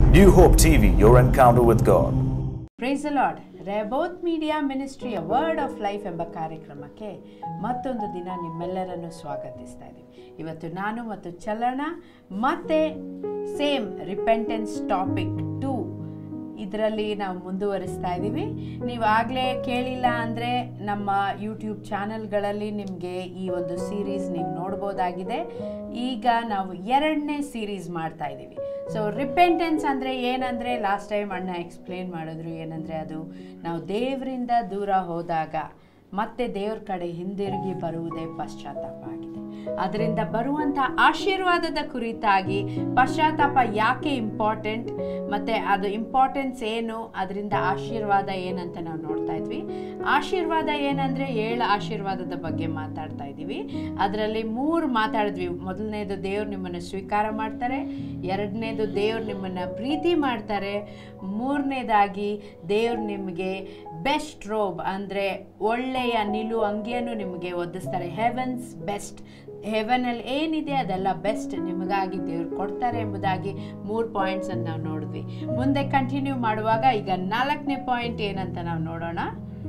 New Hope TV, your encounter with God. Praise lord Rehoboth media ಮಿನಿಸ್ಟ್ರಿಯ word of life ಎಂಬ ಕಾರ್ಯಕ್ರಮಕ್ಕೆ ಮತ್ತೊಂದು ದಿನ ನಿಮ್ಮೆಲ್ಲರನ್ನು ಸ್ವಾಗತಿಸ್ತಾ ಇದ್ದೀವಿ ಇವತ್ತು ನಾನು ಮತ್ತು ಚಲನ ಮತ್ತೆ ಸೇಮ್ ರಿಪೆಂಟೆನ್ಸ್ ಟಾಪಿಕ್ ಟೂ ಇದರಲ್ಲಿ ನಾವು ಮುಂದುವರಿಸ್ತಾ ಇದ್ದೀವಿ ನೀವು ಆಗಲೇ ಕೇಳಿಲ್ಲ ಅಂದರೆ ನಮ್ಮ ಯೂಟ್ಯೂಬ್ ಚಾನಲ್ಗಳಲ್ಲಿ ನಿಮಗೆ ಈ ಒಂದು ಸೀರೀಸ್ ನೀವು ನೋಡ್ಬೋದಾಗಿದೆ ಈಗ ನಾವು ಎರಡನೇ ಸೀರೀಸ್ ಮಾಡ್ತಾ ಇದ್ದೀವಿ ಸೊ ರಿಪೆಂಟೆನ್ಸ್ ಅಂದರೆ ಏನಂದರೆ ಲಾಸ್ಟ್ ಟೈಮ್ ಅಣ್ಣ ಎಕ್ಸ್ಪ್ಲೇನ್ ಮಾಡಿದ್ರು ಏನಂದರೆ ಅದು ನಾವು ದೇವರಿಂದ ದೂರ ಹೋದಾಗ ಮತ್ತೆ ದೇವ್ರ ಕಡೆ ಹಿಂದಿರುಗಿ ಬರುವುದೇ ಪಶ್ಚಾತ್ತಾಪ ಆಗಿದೆ ಅದರಿಂದ ಬರುವಂಥ ಆಶೀರ್ವಾದದ ಕುರಿತಾಗಿ ಪಶ್ಚಾತ್ತಾಪ ಯಾಕೆ ಇಂಪಾರ್ಟೆಂಟ್ ಮತ್ತು ಅದು ಇಂಪಾರ್ಟೆನ್ಸ್ ಏನು ಅದರಿಂದ ಆಶೀರ್ವಾದ ಏನಂತ ನಾವು ನೋಡ್ತಾ ಇದ್ವಿ ಆಶೀರ್ವಾದ ಏನಂದರೆ ಏಳು ಆಶೀರ್ವಾದದ ಬಗ್ಗೆ ಮಾತಾಡ್ತಾ ಇದ್ದೀವಿ ಅದರಲ್ಲಿ ಮೂರು ಮಾತಾಡಿದ್ವಿ ಮೊದಲನೇದು ದೇವ್ರು ನಿಮ್ಮನ್ನು ಸ್ವೀಕಾರ ಮಾಡ್ತಾರೆ ಎರಡನೇದು ದೇವ್ರು ನಿಮ್ಮನ್ನು ಪ್ರೀತಿ ಮಾಡ್ತಾರೆ ಮೂರನೇದಾಗಿ ದೇವ್ರು ನಿಮಗೆ ಬೆಸ್ಟ್ ರೋಬ್ ಅಂದರೆ ಒಳ್ಳೆಯ ನಿಲು ಅಂಗಿಯನ್ನು ನಿಮಗೆ ಒದಿಸ್ತಾರೆ ಹೆವನ್ಸ್ ಬೆಸ್ಟ್ ಹೆವನಲ್ಲಿ ಏನಿದೆ ಅದೆಲ್ಲ ಬೆಸ್ಟ್ ನಿಮಗಾಗಿ ದೇವ್ರು ಕೊಡ್ತಾರೆ ಎಂಬುದಾಗಿ ಮೂರು ಪಾಯಿಂಟ್ಸನ್ನು ನಾವು ನೋಡಿದ್ವಿ ಮುಂದೆ ಕಂಟಿನ್ಯೂ ಮಾಡುವಾಗ ಈಗ ನಾಲ್ಕನೇ ಪಾಯಿಂಟ್ ಏನಂತ ನಾವು ನೋಡೋಣ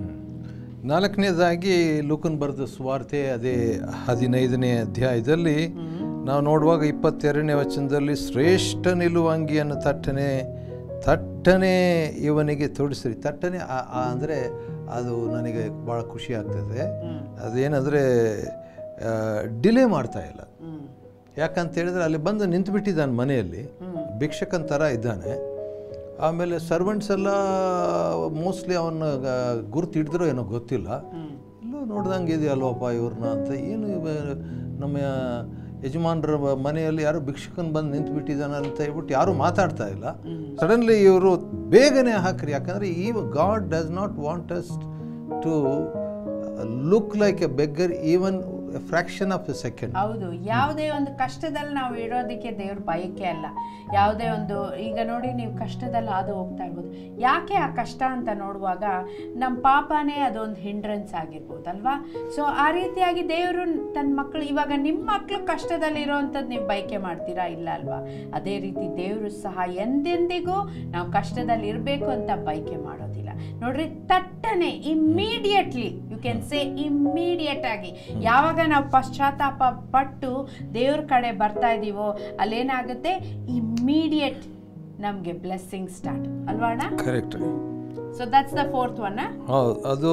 ನಾಲ್ಕನೇದಾಗಿ ಲೂಕನ್ ಬರೆದ ಸುವಾರ್ತೆ ಅದೇ ಹದಿನೈದನೇ ಅಧ್ಯಾಯದಲ್ಲಿ ನಾವು ನೋಡುವಾಗ ಇಪ್ಪತ್ತೆರಡನೇ ವಚನದಲ್ಲಿ ಶ್ರೇಷ್ಠ ನಿಲುವಂಗಿಯನ್ನು ತಟ್ಟನೆ ತಟ್ಟನೆ ಇವನಿಗೆ ತೊಡಿಸ್ರಿ ತಟ್ಟನೆ ಅಂದರೆ ಅದು ನನಗೆ ಭಾಳ ಖುಷಿ ಆಗ್ತದೆ ಅದೇನೆಂದರೆ ಡಿಲೇ ಮಾಡ್ತಾ ಇಲ್ಲ ಯಾಕಂತ ಹೇಳಿದ್ರೆ ಅಲ್ಲಿ ಬಂದು ನಿಂತುಬಿಟ್ಟಿದ್ದಾನೆ ಮನೆಯಲ್ಲಿ ಭಿಕ್ಷಕನ ಥರ ಇದ್ದಾನೆ ಆಮೇಲೆ ಸರ್ವೆಂಟ್ಸ್ ಎಲ್ಲ ಮೋಸ್ಟ್ಲಿ ಅವನ್ನ ಗುರುತು ಹಿಡಿದ್ರೋ ಏನೋ ಗೊತ್ತಿಲ್ಲ ಇಲ್ಲೋ ನೋಡ್ದಂಗೆ ಇದೆಯಲ್ವಪ್ಪ ಇವ್ರನ್ನ ಅಂತ ಏನು ಇವ- ನಮ್ಮ ಯಜಮಾನರ ಮನೆಯಲ್ಲಿ ಯಾರು ಭಿಕ್ಷಕನ್ ಬಂದು ನಿಂತು ಬಿಟ್ಟಿದ್ದಾನೆ ಅಂತ ಹೇಳ್ಬಿಟ್ಟು ಯಾರು ಮಾತಾಡ್ತಾ ಇಲ್ಲ ಸಡನ್ಲಿ ಇವರು ಬೇಗನೆ ಹಾಕ್ರಿ ಯಾಕಂದರೆ ಈ God does not want us to look like a beggar even fraction of a second ಹೌದು ಯಾವುದೇ ಒಂದು ಕಷ್ಟದಲ್ಲಿ ನಾವು ಇರೋದಕ್ಕೆ ದೇವ್ರ ಬಯಕೆ ಅಲ್ಲ ಯಾವುದೇ ಒಂದು ಈಗ ನೋಡಿ ನೀವು ಕಷ್ಟದಲ್ಲಿ ಹಾದು ಹೋಗ್ತಾ ಇರ್ಬೋದು ಯಾಕೆ ಆ ಕಷ್ಟ ಅಂತ ನೋಡುವಾಗ ನಮ್ಮ ಪಾಪನೇ ಅದೊಂದು ಹಿಂಡ್ರೆನ್ಸ್ ಆಗಿರ್ಬೋದಲ್ವಾ ಸೊ ಆ ರೀತಿಯಾಗಿ ದೇವರು ತನ್ನ ಮಕ್ಕಳು ಇವಾಗ ನಿಮ್ಮ ಮಕ್ಕಳು ಕಷ್ಟದಲ್ಲಿ ಇರೋವಂಥದ್ದು ನೀವು ಬಯಕೆ ಮಾಡ್ತೀರಾ ಇಲ್ಲ ಅಲ್ವಾ ಅದೇ ರೀತಿ ದೇವರು ಸಹ ಎಂದೆಂದಿಗೂ ನಾವು ಕಷ್ಟದಲ್ಲಿ ಇರಬೇಕು ಅಂತ ಬಯಕೆ ಮಾಡೋದಿಲ್ಲ ನೋಡ್ರಿ ತಟ್ಟನೆ immediately you can say immediate ಆಗಿ ಯಾವಾಗ ನಾವು ಪಶ್ಚಾತ್ತಾಪ ಪಟ್ಟು ದೇವ್ರ ಕಡೆ ಬರ್ತಾ ಇದೀವೋ ಅಲ್ಲೇನಾಗುತ್ತೆ ಇಮ್ಮಿಡಿಯೇಟ್ ನಮಗೆ ಬ್ಲೆಸ್ಸಿಂಗ್ ಸ್ಟಾರ್ಟ್ ಅಲ್ವಾ ಅಣ್ಣ correct so that's the fourth one ಹೌದು ಅದು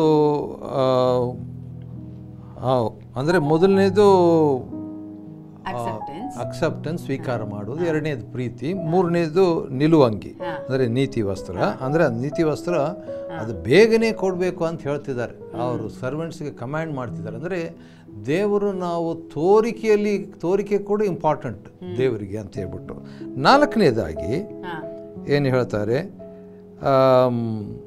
ಹೌದು ಅಂದರೆ ಮೊದಲನೇದು ಅಕ್ಸೆಪ್ಟೆನ್ಸ್ ಅಕ್ಸೆಪ್ಟೆನ್ಸ್ ಸ್ವೀಕಾರ ಮಾಡೋದು ಎರಡನೇದು ಪ್ರೀತಿ ಮೂರನೇದು ನಿಲುವಂಗಿ ಹಾ. ಅಂದರೆ ನೀತಿ ವಸ್ತ್ರ ಅಂದರೆ ಅದು ನೀತಿ ವಸ್ತ್ರ ಅದು ಬೇಗನೆ ಕೊಡಬೇಕು ಅಂತ ಹೇಳ್ತಿದ್ದಾರೆ ಅವರು ಸರ್ವೆಂಟ್ಸ್ಗೆ ಕಮ್ಯಾಂಡ್ ಮಾಡ್ತಿದ್ದಾರೆ ಅಂದರೆ ದೇವರು ನಾವು ತೋರಿಕೆಯಲ್ಲಿ ತೋರಿಕೆ ಕೂಡ ಇಂಪಾರ್ಟೆಂಟ್ ದೇವರಿಗೆ ಅಂತ ಹೇಳ್ಬಿಟ್ಟು ನಾಲ್ಕನೇದಾಗಿ ಹಾ ಏನು ಹೇಳ್ತಾರೆ ಆಮ್,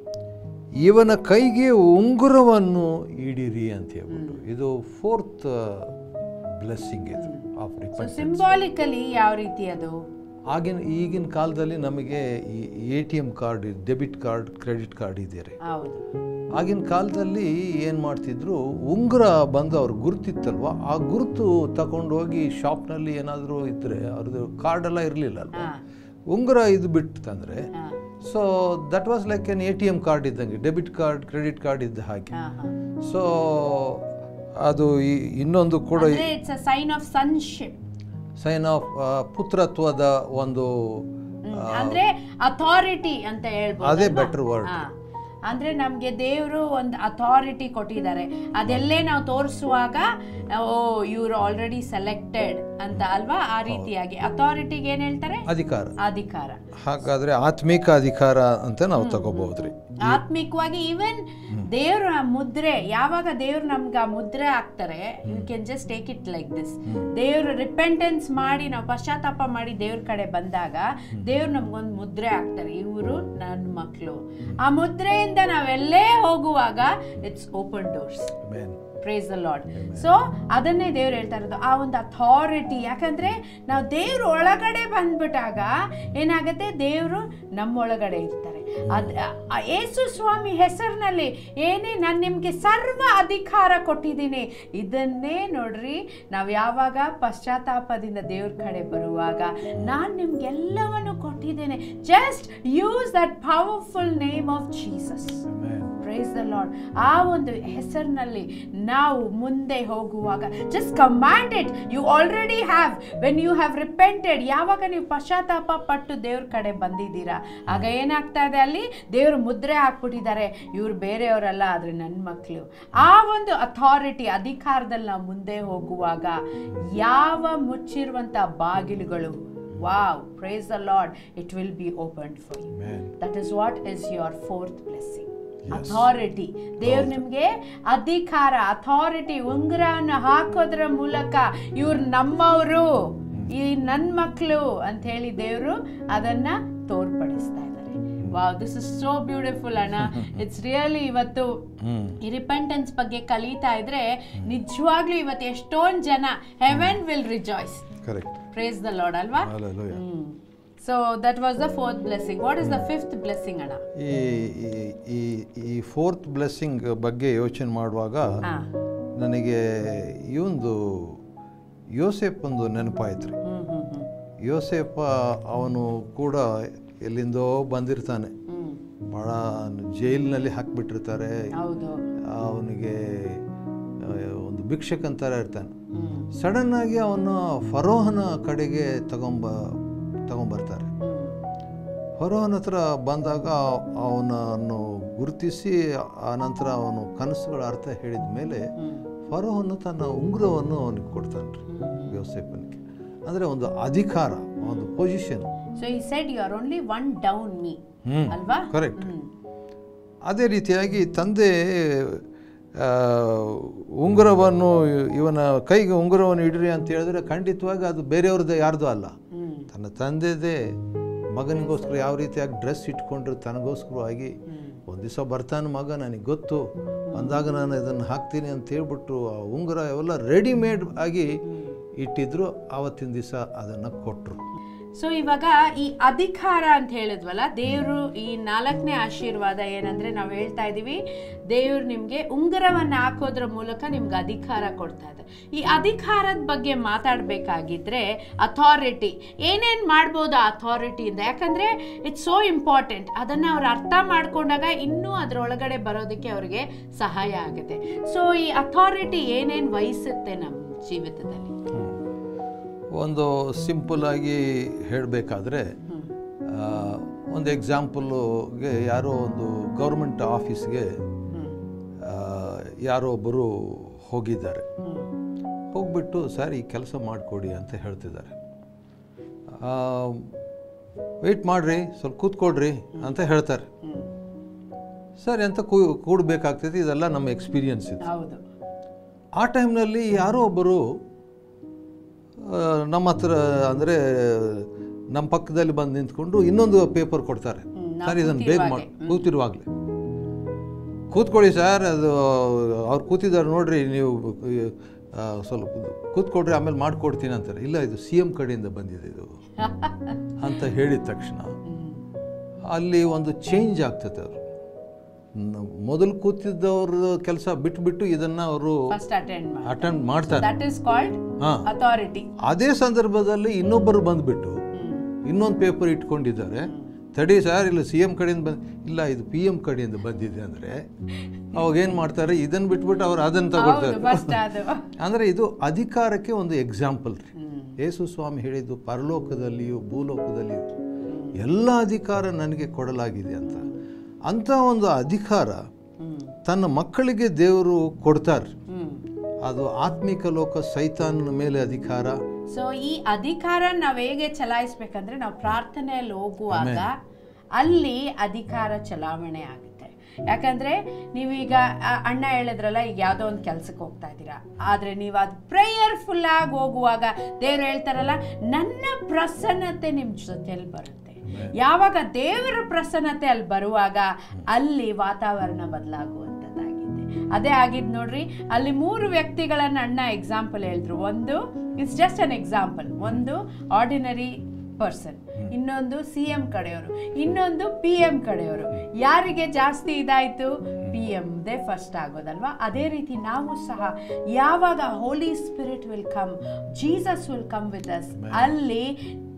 ಇವನ ಕೈಗೆ ಉಂಗುರವನ್ನು ಇಡಿರಿ ಅಂತ ಹೇಳ್ಬಿಟ್ಟು ಇದು ಫೋರ್ತ್ ಬ್ಲೆಸ್ಸಿಂಗ್ ಇದು ಆಫ್ ಸೊ ರಿಪೆಂಟೆನ್ಸ್ ಸಿಂಬಾಲಿಕಲಿ ಯಾವ ರೀತಿ ಅದು ಆಗಿನ ಈಗಿನ ಕಾಲದಲ್ಲಿ ನಮಗೆ ಈ A T M card debit card credit card ಇದೆ ರೀ ಹೌದು ಆಗಿನ ಕಾಲದಲ್ಲಿ ಏನು ಮಾಡ್ತಿದ್ರು ಉಂಗುರ ಬಂದು ಅವ್ರ ಗುರುತಿತ್ತಲ್ವ ಆ ಗುರುತು ತಗೊಂಡು ಹೋಗಿ ಶಾಪ್ನಲ್ಲಿ ಏನಾದರೂ ಇದ್ದರೆ ಅವ್ರದ್ದು ಕಾರ್ಡೆಲ್ಲ ಇರಲಿಲ್ಲ ಅಲ್ವಾ ಹಾ ಉಂಗುರ ಇದು ಬಿಟ್ಟು ತಂದರೆ ಹಾ so that was like an A T M card ಇದ್ದಂಗೆ ಡೆಬಿಟ್ ಕಾರ್ಡ್ ಕ್ರೆಡಿಟ್ ಕಾರ್ಡ್ ಇದ್ದ ಹಾಗೆ ಹಾ ಹಾ ಸೊ ಅದು ಈ- ಇನ್ನೊಂದು ಕೂಡ ಅಂದ್ರೆ it's a sign of sonship sign of ಪುತ್ರತ್ವದ ಒಂದು ಅಂದ್ರೆ ಅಥಾರಿಟಿ ಅಂತ ಹೇಳ್ಬೋದು ಅದೇ ಅಲ್ವಾ? better word. ಹಾ. ಅಂದ್ರೆ ನಮ್ಗೆ ದೇವರು ಒಂದು ಅಥಾರಿಟಿ ಕೊಟ್ಟಿದ್ದಾರೆ ಅದೆಲ್ಲೇ ನಾವು ತೋರಿಸುವಾಗ ಓ ಇವರು ಆಲ್ರೆಡಿ ಸೆಲೆಕ್ಟೆಡ್ ಅಂತ ಅಲ್ವಾ ಆ ರೀತಿಯಾಗಿ ಅಥಾರಿಟಿಗೆ ಏನ್ ಹೇಳ್ತಾರೆ ಅಧಿಕಾರ ಅಧಿಕಾರ ಹಾಗಾದ್ರೆ ಆತ್ಮಿಕ ಅಧಿಕಾರ ಅಂತ ನಾವು ತಗೋಬಹುದ್ರಿ ಆತ್ಮಿಕವಾಗಿ ಈವನ್ ದೇವ್ರ ಮುದ್ರೆ ಯಾವಾಗ ದೇವ್ರು ನಮ್ಗೆ ಆ ಮುದ್ರೆ ಹಾಕ್ತಾರೆ you can just take it like this ದೇವ್ರು ರಿಪೆಂಟೆನ್ಸ್ ಮಾಡಿ ನಾವು ಪಶ್ಚಾತ್ತಾಪ ಮಾಡಿ ದೇವ್ರ ಕಡೆ ಬಂದಾಗ ದೇವ್ರು ನಮ್ಗೊಂದು ಮುದ್ರೆ ಹಾಕ್ತಾರೆ ಇವರು ನನ್ನ ಮಕ್ಕಳು ಆ ಮುದ್ರೆಯಿಂದ ನಾವೆಲ್ಲೇ ಹೋಗುವಾಗ it's open doors man praise the lord so ಅದನ್ನೇ ದೇವ್ರು ಹೇಳ್ತಾ ಇರೋದು ಆ ಒಂದು ಅಥಾರಿಟಿ ಯಾಕಂದ್ರೆ ನಾವು ದೇವ್ರ ಒಳಗಡೆ ಬಂದ್ಬಿಟ್ಟಾಗ ಏನಾಗುತ್ತೆ ದೇವರು ನಮ್ಮೊಳಗಡೆ ಇರ್ತಾರೆ ಅದ್ ಆ ಯೇಸು ಸ್ವಾಮಿ ಹೆಸರಿನಲ್ಲಿ ಏನೇ ನಾನು ನಿಮಗೆ ಸರ್ವ ಅಧಿಕಾರ ಕೊಟ್ಟಿದ್ದೀನಿ ಇದನ್ನೇ ನೋಡ್ರಿ ನಾವು ಯಾವಾಗ ಪಶ್ಚಾತ್ತಾಪದಿಂದ ದೇವ್ರ ಕಡೆ ಬರುವಾಗ ನಾನು ನಿಮ್ಗೆಲ್ಲವನ್ನು ಕೊಟ್ಟಿದ್ದೀನಿ ಆಗಿದ್ದೇನೆ just use that powerful name of Jesus praise the lord ಆ ಒಂದು ಹೆಸರಿನಲ್ಲಿ ನಾವು ಮುಂದೆ ಹೋಗುವಾಗ just command it you already have when you have repented ಯಾವಾಗ ನೀವು ಪಶ್ಚಾತ್ತಾಪ ಪಟ್ಟು ದೇವ್ರ ಕಡೆ ಬಂದಿದ್ದೀರಾ ಆಗ ಏನಾಗ್ತಾ ಇದೆ ಅಲ್ಲಿ ದೇವರು ಮುದ್ರೆ ಹಾಕ್ಬಿಟ್ಟಿದ್ದಾರೆ ಇವ್ರು ಬೇರೆಯವರಲ್ಲ ಆದರೆ ನನ್ನ ಮಕ್ಕಳು ಆ ಒಂದು ಅಥಾರಿಟಿ ಅಧಿಕಾರದಲ್ಲಿ ನಾವು ಮುಂದೆ ಹೋಗುವಾಗ ಯಾವ ಮುಚ್ಚಿರುವಂಥ ಬಾಗಿಲುಗಳು wow praise the lord it will be open for you Amen. That is what is your fourth blessing authority ದೇವ್ರು ನಿಮಗೆ ಅಧಿಕಾರ ಅಥಾರಿಟಿ ಉಂಗುರವನ್ನು ಹಾಕೋದ್ರ ಮೂಲಕ ಇವ್ರು ನಮ್ಮವರು ಈ ನನ್ನ ಮಕ್ಕಳು ಅಂತ ಹೇಳಿ ದೇವರು ಅದನ್ನ ತೋರ್ಪಡಿಸ್ತಾ ಇದ್ದಾರೆ wow this is so beautiful ಅಣ್ಣ ಇಟ್ಸ್ ರಿಯಲಿ ಇವತ್ತು ಈ ರಿಪೆಂಟೆನ್ಸ್ ಬಗ್ಗೆ ಕಲಿತಾ ಇದ್ರೆ ನಿಜವಾಗ್ಲೂ ಇವತ್ತು ಎಷ್ಟೊಂದು ಜನ heaven will rejoice correct praise the lord ಅಲ್ವಾ Hallelujah. So that was the fourth blessing what is the fifth blessing ಅಣ್ಣ ಈ ಈ- ಈ ಈ ಫೋರ್ತ್ ಬ್ಲೆಸ್ಸಿಂಗ್ ಬಗ್ಗೆ ಯೋಚನೆ ಮಾಡುವಾಗ ಹಾ ನನಗೆ ಈ ಒಂದು ಯೋಸೆಪ್ ಒಂದು ನೆನಪಾಯ್ತು ರೀ ಹ್ಮ್ ಹ್ಮ್ ಹ್ಮ್ ಯೋಸೆಪ್ಪ ಅವನು ಕೂಡ ಎಲ್ಲಿಂದೋ ಬಂದಿರ್ತಾನೆ ಹ್ಮ್ ಭಾಳ ಜೈಲಿನಲ್ಲಿ ಹಾಕಿಬಿಟ್ಟಿರ್ತಾರೆ ಹೌದು ಅವನಿಗೆ ಆ, ಒಂದು ಭಿಕ್ಷಕಂತರ ಇರ್ತಾನೆ ಹ್ಮ್ ಸಡನ್ ಆಗಿ ಅವನು ಫರೋಹನ ಕಡೆಗೆ ತಗೊಂಬ ತಗೊಂಬರ್ತಾರೆ ಹ್ಮ್ ಫರೋಹನ ಹತ್ರ ಬಂದಾಗ ಅವನನ್ನು ಗುರುತಿಸಿ ಆ ನಂತರ ಅವನು ಕನಸುಗಳ ಅರ್ಥ ಹೇಳಿದ ಮೇಲೆ ಹ್ಮ್ ಫರೋಹನು ತನ್ನ ಉಂಗುರವನ್ನು ಅವನಿಗೆ ಕೊಡ್ತಾನೆ ರೀ ಯೋಸೆಫನಿಗೆ ಅಂದರೆ ಒಂದು ಅಧಿಕಾರ ಒಂದು position so he said you are only one down me hmm. ಅಲ್ವಾ Correct. ಹ್ಮ್ ಅದೇ ರೀತಿಯಾಗಿ ತಂದೆ ಆ, ಉಂಗುರವನ್ನು ಇವನ ಕೈಗೆ ಉಂಗುರವನ್ನು ಇಡ್ರಿ ಅಂತ ಹೇಳಿದ್ರೆ ಖಂಡಿತವಾಗಿ ಅದು ಬೇರೆಯವ್ರದ್ದು ಯಾರ್ದು ಅಲ್ಲ ಹ್ಮ್ ತನ್ನ ತಂದೆದೇ ಮಗನಿಗೋಸ್ಕರ ಯಾವ ರೀತಿಯಾಗಿ ಡ್ರೆಸ್ ಇಟ್ಕೊಂಡ್ರೆ ತನಗೋಸ್ಕರವಾಗಿ ಒಂದು ದಿವಸ ಬರ್ತಾನೆ ಮಗ ನನಗೆ ಗೊತ್ತು ಅಂದಾಗ ನಾನು ಇದನ್ನು ಹಾಕ್ತೀನಿ ಅಂತ ಹೇಳ್ಬಿಟ್ಟು ಆ ಉಂಗುರ ಅವೆಲ್ಲ ರೆಡಿಮೇಡ್ ಆಗಿ ಇಟ್ಟಿದ್ರು ಆವತ್ತಿನ ದಿವಸ ಅದನ್ನು ಕೊಟ್ಟರು ಸೊ ಇವಾಗ ಈ ಅಧಿಕಾರ ಅಂತ ಹೇಳಿದ್ವಲ್ಲ ದೇವರು ಈ ನಾಲ್ಕನೇ ಆಶೀರ್ವಾದ ಏನಂದ್ರೆ ನಾವು ಹೇಳ್ತಾ ಇದೀವಿ ದೇವ್ರು ನಿಮ್ಗೆ ಉಂಗುರವನ್ನ ಹಾಕೋದ್ರ ಮೂಲಕ ನಿಮ್ಗೆ ಅಧಿಕಾರ ಕೊಡ್ತಾ ಇದೆ ಈ ಅಧಿಕಾರದ ಬಗ್ಗೆ ಮಾತಾಡ್ಬೇಕಾಗಿದ್ರೆ ಅಥಾರಿಟಿ ಏನೇನ್ ಮಾಡ್ಬೋದು ಆ ಅಥಾರಿಟಿಯಿಂದ ಯಾಕಂದ್ರೆ ಇಟ್ಸ್ ಸೋ ಇಂಪಾರ್ಟೆಂಟ್ ಅದನ್ನ ಅವ್ರು ಅರ್ಥ ಮಾಡ್ಕೊಂಡಾಗ ಇನ್ನೂ ಅದರೊಳಗಡೆ ಬರೋದಕ್ಕೆ ಅವ್ರಿಗೆ ಸಹಾಯ ಆಗುತ್ತೆ ಸೊ ಈ ಅಥಾರಿಟಿ ಏನೇನ್ ವಹಿಸುತ್ತೆ ನಮ್ಮ ಜೀವಿತದಲ್ಲಿ ಒಂದು ಸಿಂಪಲ್ ಆಗಿ ಹೇಳಬೇಕಾದ್ರೆ ಒಂದು ಎಕ್ಸಾಂಪಲ್ಗೆ ಯಾರೋ ಒಂದು ಗೌರ್ಮೆಂಟ್ ಆಫೀಸ್ಗೆ ಆ, ಯಾರೋ ಒಬ್ಬರು ಹೋಗಿದ್ದಾರೆ ಹೋಗ್ಬಿಟ್ಟು ಸರ್ ಈ ಕೆಲಸ ಮಾಡಿಕೊಡಿ ಅಂತ ಹೇಳ್ತಿದ್ದಾರೆ ವೆಯ್ಟ್ ಮಾಡಿರಿ ಸ್ವಲ್ಪ ಕೂತ್ಕೊಳ್ರಿ ಅಂತ ಹೇಳ್ತಾರೆ ಸರಿ ಅಂತ ಕೂ ಕೂಡಬೇಕಾಗ್ತೈತಿ ಇದೆಲ್ಲ ನಮ್ಮ ಎಕ್ಸ್ಪೀರಿಯನ್ಸ್ ಇದು ಹೌದು ಆ ಟೈಮ್ನಲ್ಲಿ ಯಾರೋ ಒಬ್ಬರು ಆ, ನಮ್ಮ ಹತ್ರ ಅಂದರೆ ನಮ್ಮ ಪಕ್ಕದಲ್ಲಿ ಬಂದು ನಿಂತ್ಕೊಂಡು ಇನ್ನೊಂದು ಪೇಪರ್ ಕೊಡ್ತಾರೆ ಸರ್ ಇದನ್ನು ಬೇಗ ಮಾಡಿ ಕೂತಿರುವಾಗಲೇ ಕೂತ್ಕೊಳ್ಳಿ ಸರ್ ಅದು ಅವ್ರು ಕೂತಿದ್ದಾರೆ ನೋಡ್ರಿ ನೀವು ಆ, ಸ್ವಲ್ಪ ಕೂತ್ಕೊಳ್ರಿ ಆಮೇಲೆ ಮಾಡಿಕೊಡ್ತೀನಿ ಅಂತಾರೆ ಇಲ್ಲ ಇದು ಸಿ ಎಮ್ ಕಡೆಯಿಂದ ಬಂದಿದೆ ಇದು ಅಂತ ಹೇಳಿದ ತಕ್ಷಣ ಅಲ್ಲಿ ಒಂದು ಚೇಂಜ್ ಆಗ್ತದೆ ಅವರು ಮೊದಲು ಕೂತಿದ್ದವ್ರ ಕೆಲಸ ಬಿಟ್ಬಿಟ್ಟು ಇದನ್ನು ಅವರು ಫಸ್ಟ್ ಅಟೆಂಡ್ ಮಾಡಿ ಅಟೆಂಡ್ ಮಾಡ್ತಾರೆ ದಟ್ ಇಸ್ ಕಾಲ್ಡ್ ಹಾ. ಅಥಾರಿಟಿ ಅದೇ ಸಂದರ್ಭದಲ್ಲಿ ಇನ್ನೊಬ್ಬರು ಬಂದ್ಬಿಟ್ಟು ಇನ್ನೊಂದು ಪೇಪರ್ ಇಟ್ಕೊಂಡಿದ್ದಾರೆ ತಡಿ ಸರ್ ಇಲ್ಲ ಸಿ ಎಮ್ ಕಡೆಯಿಂದ ಬಂದು ಇಲ್ಲ ಇದು ಪಿ ಎಮ್ ಕಡೆಯಿಂದ ಬಂದಿದೆ ಅಂದರೆ ಅವಾಗ ಏನು ಮಾಡ್ತಾರೆ ಇದನ್ನು ಬಿಟ್ಬಿಟ್ಟು ಅವ್ರು ಅದನ್ನು ತಗೊಳ್ತಾರೆ ಫಸ್ಟ್ ಅದು ಅಂದರೆ ಇದು ಅಧಿಕಾರಕ್ಕೆ ಒಂದು ಎಕ್ಸಾಂಪಲ್ ರೀ ಯೇಸು ಸ್ವಾಮಿ ಹೇಳಿದ್ದು ಪರಲೋಕದಲ್ಲಿಯೂ ಭೂಲೋಕದಲ್ಲಿಯೂ ಎಲ್ಲ ಅಧಿಕಾರ ನನಗೆ ಕೊಡಲಾಗಿದೆ ಅಂತ ಅಂಥ ಒಂದು ಅಧಿಕಾರ ತನ್ನ ಮಕ್ಕಳಿಗೆ ದೇವರು ಕೊಡ್ತಾರೆ ಹ್ಮ್ ಅದು ಆತ್ಮಿಕ ಲೋಕ ಸೈತಾನನ ಮೇಲೆ ಅಧಿಕಾರ ಸೊ ಈ ಅಧಿಕಾರ ನಾವ್ ಹೇಗೆ ಚಲಾಯಿಸ್ಬೇಕಂದ್ರೆ ನಾವು ಪ್ರಾರ್ಥನೆಯಲ್ಲಿ ಹೋಗುವಾಗ ಅಲ್ಲಿ ಅಧಿಕಾರ ಚಲಾವಣೆ ಆಗುತ್ತೆ ಯಾಕಂದ್ರೆ ನೀವೀಗ ಆ, ಅಣ್ಣ ಹೇಳಿದ್ರಲ್ಲ ಈಗ ಯಾವುದೋ ಒಂದು ಕೆಲ್ಸಕ್ಕೆ ಹೋಗ್ತಾ ಇದ್ದೀರಾ ಆದ್ರೆ ನೀವು ಅದು ಪ್ರೇಯರ್ಫುಲ್ ಆಗಿ ಹೋಗುವಾಗ ದೇವ್ರು ಹೇಳ್ತಾರಲ್ಲ ನನ್ನ ಪ್ರಸನ್ನತೆ ನಿಮ್ಮ ಜೊತೆಲಿ ಬರುತ್ತೆ ಯಾವಾಗ ದೇವರ ಪ್ರಸನ್ನತೆ ಅಲ್ಲಿ ಬರುವಾಗ ಅಲ್ಲಿ ವಾತಾವರಣ ಬದಲಾಗುವಂಥದ್ದಾಗಿದೆ ಅದೇ ಆಗಿದ್ ನೋಡ್ರಿ ಅಲ್ಲಿ ಮೂರು ವ್ಯಕ್ತಿಗಳನ್ನ ಅಣ್ಣ ಎಕ್ಸಾಂಪಲ್ ಹೇಳಿದ್ರು ಒಂದು ಇಟ್ಸ್ ಜಸ್ಟ್ ಅನ್ ಎಕ್ಸಾಂಪಲ್ ಒಂದು ಆರ್ಡಿನರಿ ಪರ್ಸನ್ ಇನ್ನೊಂದು ಸಿ ಎಂ ಕಡೆಯವರು ಇನ್ನೊಂದು ಪಿ ಎಂ ಕಡೆಯವರು ಯಾರಿಗೆ ಜಾಸ್ತಿ ಇದಾಯ್ತು ಪಿ ದೇ ಫಸ್ಟ್ ಆಗೋದಲ್ವಾ ಅದೇ ರೀತಿ ನಾವು ಸಹ ಯಾವಾಗ Holy Spirit will come Jesus will come with us ಅಲ್ಲಿ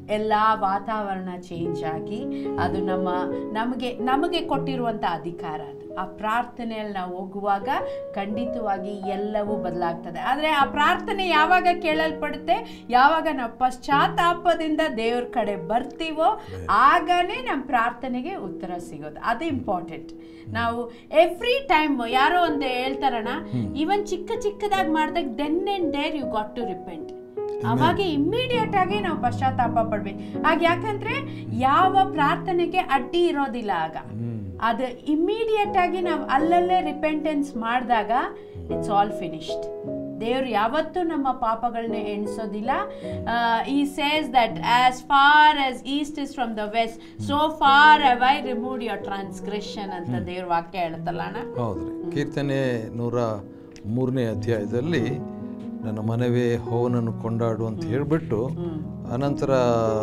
ಎಲ್ಲ ವಾತಾವರಣ ಚೇಂಜ್ ಆಗಿ ಅದು ನಮ್ಮ ನಮಗೆ ನಮಗೆ ಕೊಟ್ಟಿರುವಂಥ ಅಧಿಕಾರ ಅದು ಆ ಪ್ರಾರ್ಥನೆಯಲ್ಲಿ ನಾವು ಹೋಗುವಾಗ ಖಂಡಿತವಾಗಿ ಎಲ್ಲವೂ ಬದಲಾಗ್ತದೆ ಆದರೆ ಆ ಪ್ರಾರ್ಥನೆ ಯಾವಾಗ ಕೇಳಲ್ಪಡುತ್ತೆ ಯಾವಾಗ ನಾವು ಪಶ್ಚಾತ್ತಾಪದಿಂದ ದೇವ್ರ ಕಡೆ ಬರ್ತೀವೋ ಆಗನೇ ನಮ್ಮ ಪ್ರಾರ್ಥನೆಗೆ ಉತ್ತರ ಸಿಗೋದು ಅದು ಇಂಪಾರ್ಟೆಂಟ್ ನಾವು ಎವ್ರಿ ಟೈಮ್ ಯಾರೋ ಒಂದು ಹೇಳ್ತಾರಣ ಈವನ್ ಚಿಕ್ಕ ಚಿಕ್ಕದಾಗಿ ಮಾಡಿದಾಗ then and there you got to repent ಅವಾಗ ಇಮ್ಮಿಡಿಯೇಟ್ ಆಗಿ ನಾವು ಪಶ್ಚಾತ್ತಾಪ ಪಡ್ಬೇಕು ಆಗ ಯಾಕಂದ್ರೆ ಯಾವ ಪ್ರಾರ್ಥನೆಗೆ ಅಡ್ಡಿ ಇರೋದಿಲ್ಲ ಆಗ ಅದು ಇಮ್ಮಿಡಿಯೇಟ್ ಆಗಿ ನಾವು ಅಲ್ಲಲ್ಲೇ ರಿಪೆಂಟೆನ್ಸ್ ಮಾಡಿದಾಗ ಇಟ್ಸ್ ಆಲ್ ಫಿನಿಶ್ಡ್ ದೇವ್ರು ಯಾವತ್ತೂ ನಮ್ಮ ಪಾಪಗಳನ್ನ ಎಣಿಸೋದಿಲ್ಲ he says that as far as east is from the west so far have I remove your transgression ಅಂತ ದೇವ್ರ ವಾಕ್ಯ ಹೇಳುತ್ತಲ್ಲ ಅಣ್ಣ ಹೌದ್ರಿ ಕೀರ್ತನೆ ನೂರ ಮೂರನೇ ಅಧ್ಯಾಯದಲ್ಲಿ ನನ್ನ ಮನವೇ ಹೋವನನ್ನು ಕೊಂಡಾಡು ಅಂತ ಹೇಳಿಬಿಟ್ಟು ಅನಂತರ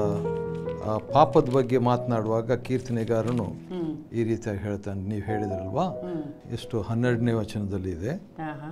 ಆ ಪಾಪದ ಬಗ್ಗೆ ಮಾತನಾಡುವಾಗ ಕೀರ್ತನೆಗಾರನು ಈ ರೀತಿಯಾಗಿ ಹೇಳ್ತಾನೆ ನೀವು ಹೇಳಿದ್ರಲ್ವಾ ಎಷ್ಟು ಹನ್ನೆರಡನೇ ವಚನದಲ್ಲಿ ಇದೆ ಹಾಂ ಹಾಂ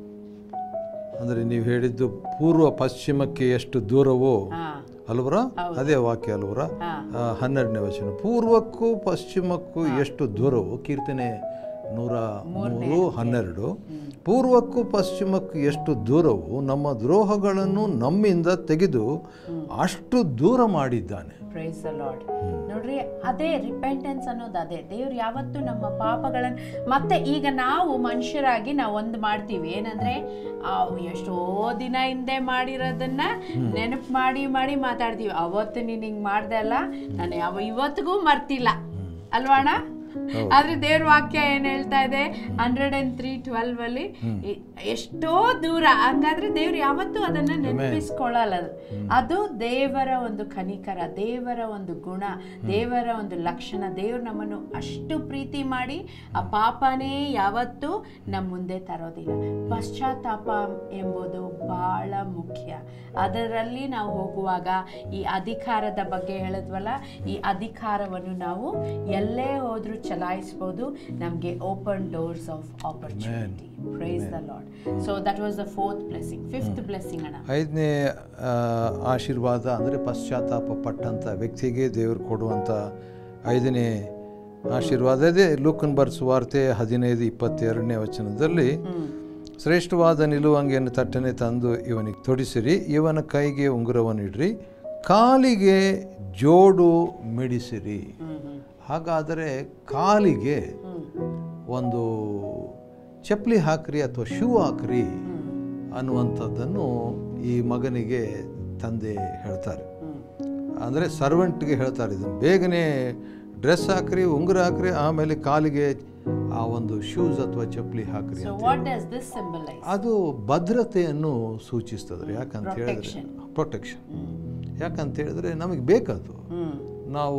ಅಂದರೆ ನೀವು ಹೇಳಿದ್ದು ಪೂರ್ವ ಪಶ್ಚಿಮಕ್ಕೆ ಎಷ್ಟು ದೂರವೋ ಹಾಂ ಅಲ್ವರ ಅದೇ ವಾಕ್ಯ ಅಲ್ವರ ಆ, ಹನ್ನೆರಡನೇ ವಚನ ಪೂರ್ವಕ್ಕೂ ಪಶ್ಚಿಮಕ್ಕೂ ಎಷ್ಟು ದೂರವು ಕೀರ್ತನೆ ನೂರ ಮೂರು ಹನ್ನೆರಡು ಪೂರ್ವಕ್ಕೂ ಪಶ್ಚಿಮಕ್ಕೂ ಎಷ್ಟು ದೂರವು ನಮ್ಮ ದ್ರೋಹಗಳನ್ನು ನಮ್ಮಿಂದ ತೆಗೆದು ಅಷ್ಟು ದೂರ ಮಾಡಿದ್ದಾನೆ ಪ್ರೈಸ್ ದ ಲಾರ್ಡ್ ನೋಡ್ರಿ ಅದೇ ರಿಪೆಂಟೆನ್ಸ್ ಅನ್ನೋದು ಅದೇ ದೇವ್ರು ಯಾವತ್ತೂ ನಮ್ಮ ಪಾಪಗಳನ್ನು ಮತ್ತೆ ಈಗ ನಾವು ಮನುಷ್ಯರಾಗಿ ನಾವು ಒಂದು ಮಾಡ್ತೀವಿ ಏನಂದ್ರೆ ಆ ಎಷ್ಟೋ ದಿನ ಹಿಂದೆ ಮಾಡಿರೋದನ್ನ ನೆನಪು ಮಾಡಿ ಮಾಡಿ ಮಾತಾಡ್ತೀವಿ ಅವತ್ತು ನೀನು ಹಿಂಗೆ ಮಾಡ್ದೆ ಅಲ್ಲ ನಾನು ಯಾವ ಇವತ್ತಿಗೂ ಮರ್ತಿಲ್ಲ ಅಲ್ವಾ ಅಣ್ಣ ಆದ್ರೆ ದೇವ್ರ ವಾಕ್ಯ ಏನ್ ಹೇಳ್ತಾ ಇದೆ ಹಂಡ್ರೆಡ್ ಅಂಡ್ ತ್ರೀ ಟ್ವೆಲ್ವ್ ಅಲ್ಲಿ ಎ- ಎಷ್ಟೋ ದೂರ ಹಂಗಾದ್ರೆ ದೇವ್ರು ಯಾವತ್ತೂ ಅದನ್ನ ನೆನಪಿಸ್ಕೊಳ್ಳಲ್ಲ ಅದು. ಅದು ದೇವರ ಒಂದು ಕನಿಕರ ದೇವರ ಒಂದು ಗುಣ ದೇವರ ಒಂದು ಲಕ್ಷಣ ದೇವ್ರು ನಮ್ಮನ್ನು ಅಷ್ಟು ಪ್ರೀತಿ ಮಾಡಿ ಆ ಪಾಪನೇ ಯಾವತ್ತೂ ನಮ್ಮ ಮುಂದೆ ತರೋದಿಲ್ಲ ಪಶ್ಚಾತ್ತಾಪ ಎಂಬುದು ಬಹಳ ಮುಖ್ಯ ಅದರಲ್ಲಿ ನಾವು ಹೋಗುವಾಗ ಈ ಅಧಿಕಾರದ ಬಗ್ಗೆ ಹೇಳಿದ್ವಲ್ಲ ಈ ಅಧಿಕಾರವನ್ನು ನಾವು ಎಲ್ಲೇ ಹೋದ್ರೂ ಚಲಾಯಿಸ್ಬೋದು ನಮಗೆ open doors of opportunity praise the lord so that was the fourth blessing fifth blessing ಅಣ್ಣ ಐದನೇ ಆ, ಆಶೀರ್ವಾದ ಅಂದರೆ ಪಶ್ಚಾತ್ತಾಪ ಪಟ್ಟಂಥ ವ್ಯಕ್ತಿಗೆ ದೇವರು ಕೊಡುವಂಥ ಐದನೇ ಆಶೀರ್ವಾದ ಇದೆ ಲೂಕನ್ ಬರ್ಸ್ ವಾರ್ತೆ ಹದಿನೈದು ಇಪ್ಪತ್ತೆರಡನೇ ವಚನದಲ್ಲಿ ಶ್ರೇಷ್ಠವಾದ ನಿಲುವಂಗಿಯನ್ನು ತಟ್ಟನೆ ತಂದು ಇವನಿಗೆ ತೊಡಿಸಿರಿ ಇವನ ಕೈಗೆ ಉಂಗುರವನ್ನಿಡ್ರಿ ಕಾಲಿಗೆ ಜೋಡು ಮಿಡಿಸಿರಿ ಹಾಗಾದರೆ ಕಾಲಿಗೆ ಒಂದು ಚಪ್ಪಲಿ ಹಾಕ್ರಿ ಅಥವಾ ಶೂ ಹಾಕ್ರಿ ಅನ್ನುವಂಥದ್ದನ್ನು ಈ ಮಗನಿಗೆ ತಂದೆ ಹೇಳ್ತಾರೆ ಅಂದರೆ ಸರ್ವೆಂಟ್ಗೆ ಹೇಳ್ತಾರೆ ಇದನ್ನು ಬೇಗನೆ ಡ್ರೆಸ್ ಹಾಕ್ರಿ ಉಂಗುರ ಹಾಕ್ರಿ ಆಮೇಲೆ ಕಾಲಿಗೆ ಆ ಒಂದು ಶೂಸ್ ಅಥವಾ ಚಪ್ಪಲಿ ಹಾಕ್ರಿ ಸೊ ಅಂತ ವಾಟ್ ಡಸ್ ದಿಸ್ ಸಿಂಬಲೈಸ್ ಅದು ಭದ್ರತೆಯನ್ನು ಸೂಚಿಸ್ತದೆ ಯಾಕಂತ ಹೇಳಿದ್ರೆ Protection. ಪ್ರೊಟೆಕ್ಷನ್ ಯಾಕಂತ ಹೇಳಿದ್ರೆ ನಮಗೆ ಬೇಕದು ಹ್ಮ್ ನಾವು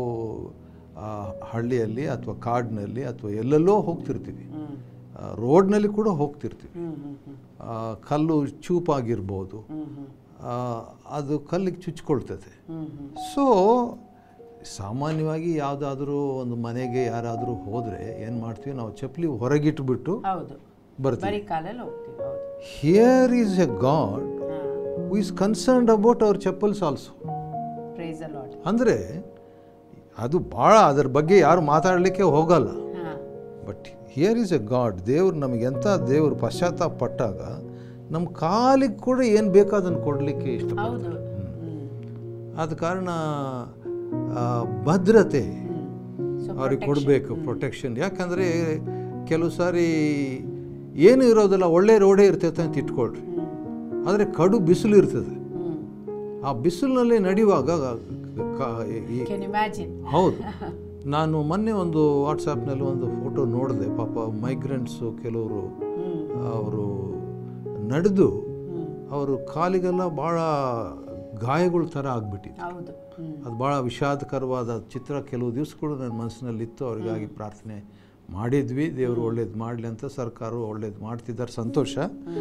ಆ, ಹಳ್ಳಿಯಲ್ಲಿ ಅಥವಾ ಕಾಡಿನಲ್ಲಿ ಅಥವಾ ಎಲ್ಲೆಲ್ಲೋ ಹೋಗ್ತಿರ್ತೀವಿ ಹ್ಮ್ ಆ, ರೋಡ್ನಲ್ಲಿ ಕೂಡ ಹೋಗ್ತಿರ್ತೀವಿ ಹ್ಮ್ ಹ್ಮ್ ಹ್ಮ್ ಆ, ಕಲ್ಲು ಚೂಪಾಗಿರ್ಬೋದು ಹ್ಮ್ ಹ್ಮ್ ಆ, ಅದು ಕಲ್ಲಿಗೆ ಚುಚ್ಕೊಳ್ತದೆ ಹ್ಮ್ ಹ್ಮ್ ಸೊ ಸಾಮಾನ್ಯವಾಗಿ ಯಾವುದಾದ್ರೂ ಒಂದು ಮನೆಗೆ ಯಾರಾದರೂ ಹೋದರೆ ಏನು ಮಾಡ್ತೀವಿ ನಾವು ಚಪ್ಪಲಿ ಹೊರಗಿಟ್ಬಿಟ್ಟು ಹೌದು ಬರ್ತೀವಿ ಬರೀ ಕಾಲಲ್ಲಿ ಹೋಗ್ತೀವಿ ಹೌದು ಹಿಯರ್ ಈಸ್ ಎ ಗಾಡ್ ಹಾ who is concerned about our chappals also praise the lord ಅಂದರೆ ಅದು ಭಾಳ ಅದ್ರ ಬಗ್ಗೆ ಯಾರು ಮಾತಾಡಲಿಕ್ಕೆ ಹೋಗಲ್ಲ ಹಾ but here is a God ದೇವ್ರು ನಮಗೆ ಎಂಥ ದೇವ್ರು ಪಶ್ಚಾತ್ತಾಪ ಪಟ್ಟಾಗ ನಮ್ಮ ಕಾಲಿಗೆ ಕೂಡ ಏನು ಬೇಕೋ ಅದನ್ನು ಕೊಡಲಿಕ್ಕೆ ಇಷ್ಟಪಡ್ತಾರೆ ಹೌದು ಹ್ಮ್ ಆದ ಕಾರಣ ಆ, ಭದ್ರತೆ ಹ್ಮ್ ಸೊ ಅವ್ರಿಗೆ ಕೊಡಬೇಕು ಪ್ರೊಟೆಕ್ಷನ್ ಯಾಕಂದರೆ ಕೆಲವು ಸಾರಿ ಏನು ಇರೋದಿಲ್ಲ ಒಳ್ಳೆ ರೋಡೇ ಇರ್ತೈತೆ ಅಂತ ಇಟ್ಕೊಳ್ರಿ ಆದರೆ ಕಡು ಬಿಸಿಲು ಇರ್ತದೆ ಹ್ಮ್ ಆ ಬಿಸಿಲಿನಲ್ಲಿ ನಡೆಯುವಾಗ ಕ- ಈ- ಕೆನ್ ಇಮ್ಯಾಜಿನ್ ಹೌದು ನಾನು ಮೊನ್ನೆ ಒಂದು ವಾಟ್ಸಾಪ್ನಲ್ಲಿ ಒಂದು ಫೋಟೋ ನೋಡಿದೆ ಪಾಪ ಮೈಗ್ರೆಂಟ್ಸು ಕೆಲವರು ಹ್ಮ್ ಅವರು ನಡೆದು ಹ್ಮ್ ಅವರು ಕಾಲಿಗೆಲ್ಲ ಭಾಳ ಗಾಯಗಳ ಥರ ಆಗ್ಬಿಟ್ಟಿದೆ ಹೌದು ಹ್ಮ್ ಅದು ಭಾಳ ವಿಷಾದಕರವಾದ ಚಿತ್ರ ಕೆಲವು ದಿವಸಗಳು ನನ್ನ ಮನಸ್ಸಿನಲ್ಲಿತ್ತು ಅವರಿಗಾಗಿ ಪ್ರಾರ್ಥನೆ ಮಾಡಿದ್ವಿ ದೇವರು ಒಳ್ಳೇದು ಮಾಡಲಿ ಅಂತ ಸರ್ಕಾರವು ಒಳ್ಳೇದು ಮಾಡ್ತಿದ್ದಾರೆ ಸಂತೋಷ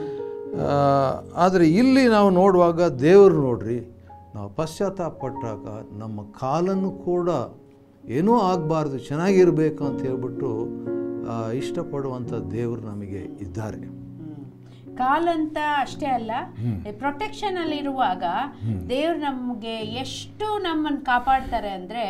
ಆದರೆ ಇಲ್ಲಿ ನಾವು ನೋಡುವಾಗ ದೇವರು ನೋಡ್ರಿ ನಾವು ಪಶ್ಚಾತ್ತಾಪ ಪಟ್ಟಾಗ ನಮ್ಮ ಕಾಲನ್ನು ಕೂಡ ಏನೂ ಆಗಬಾರ್ದು ಚೆನ್ನಾಗಿರಬೇಕು ಅಂತ ಹೇಳ್ಬಿಟ್ಟು ಆ, ಇಷ್ಟಪಡುವಂಥ ದೇವರು ನಮಗೆ ಇದ್ದಾರೆ ಹ್ಮ್. ಕಾಲಂತ ಅಷ್ಟೇ ಅಲ್ಲ ಪ್ರೊಟೆಕ್ಷನ್ ಅಲ್ಲಿ ಇರುವಾಗ ದೇವ್ರು ನಮಗೆ ಎಷ್ಟು ನಮ್ಮನ್ನು ಕಾಪಾಡ್ತಾರೆ ಅಂದ್ರೆ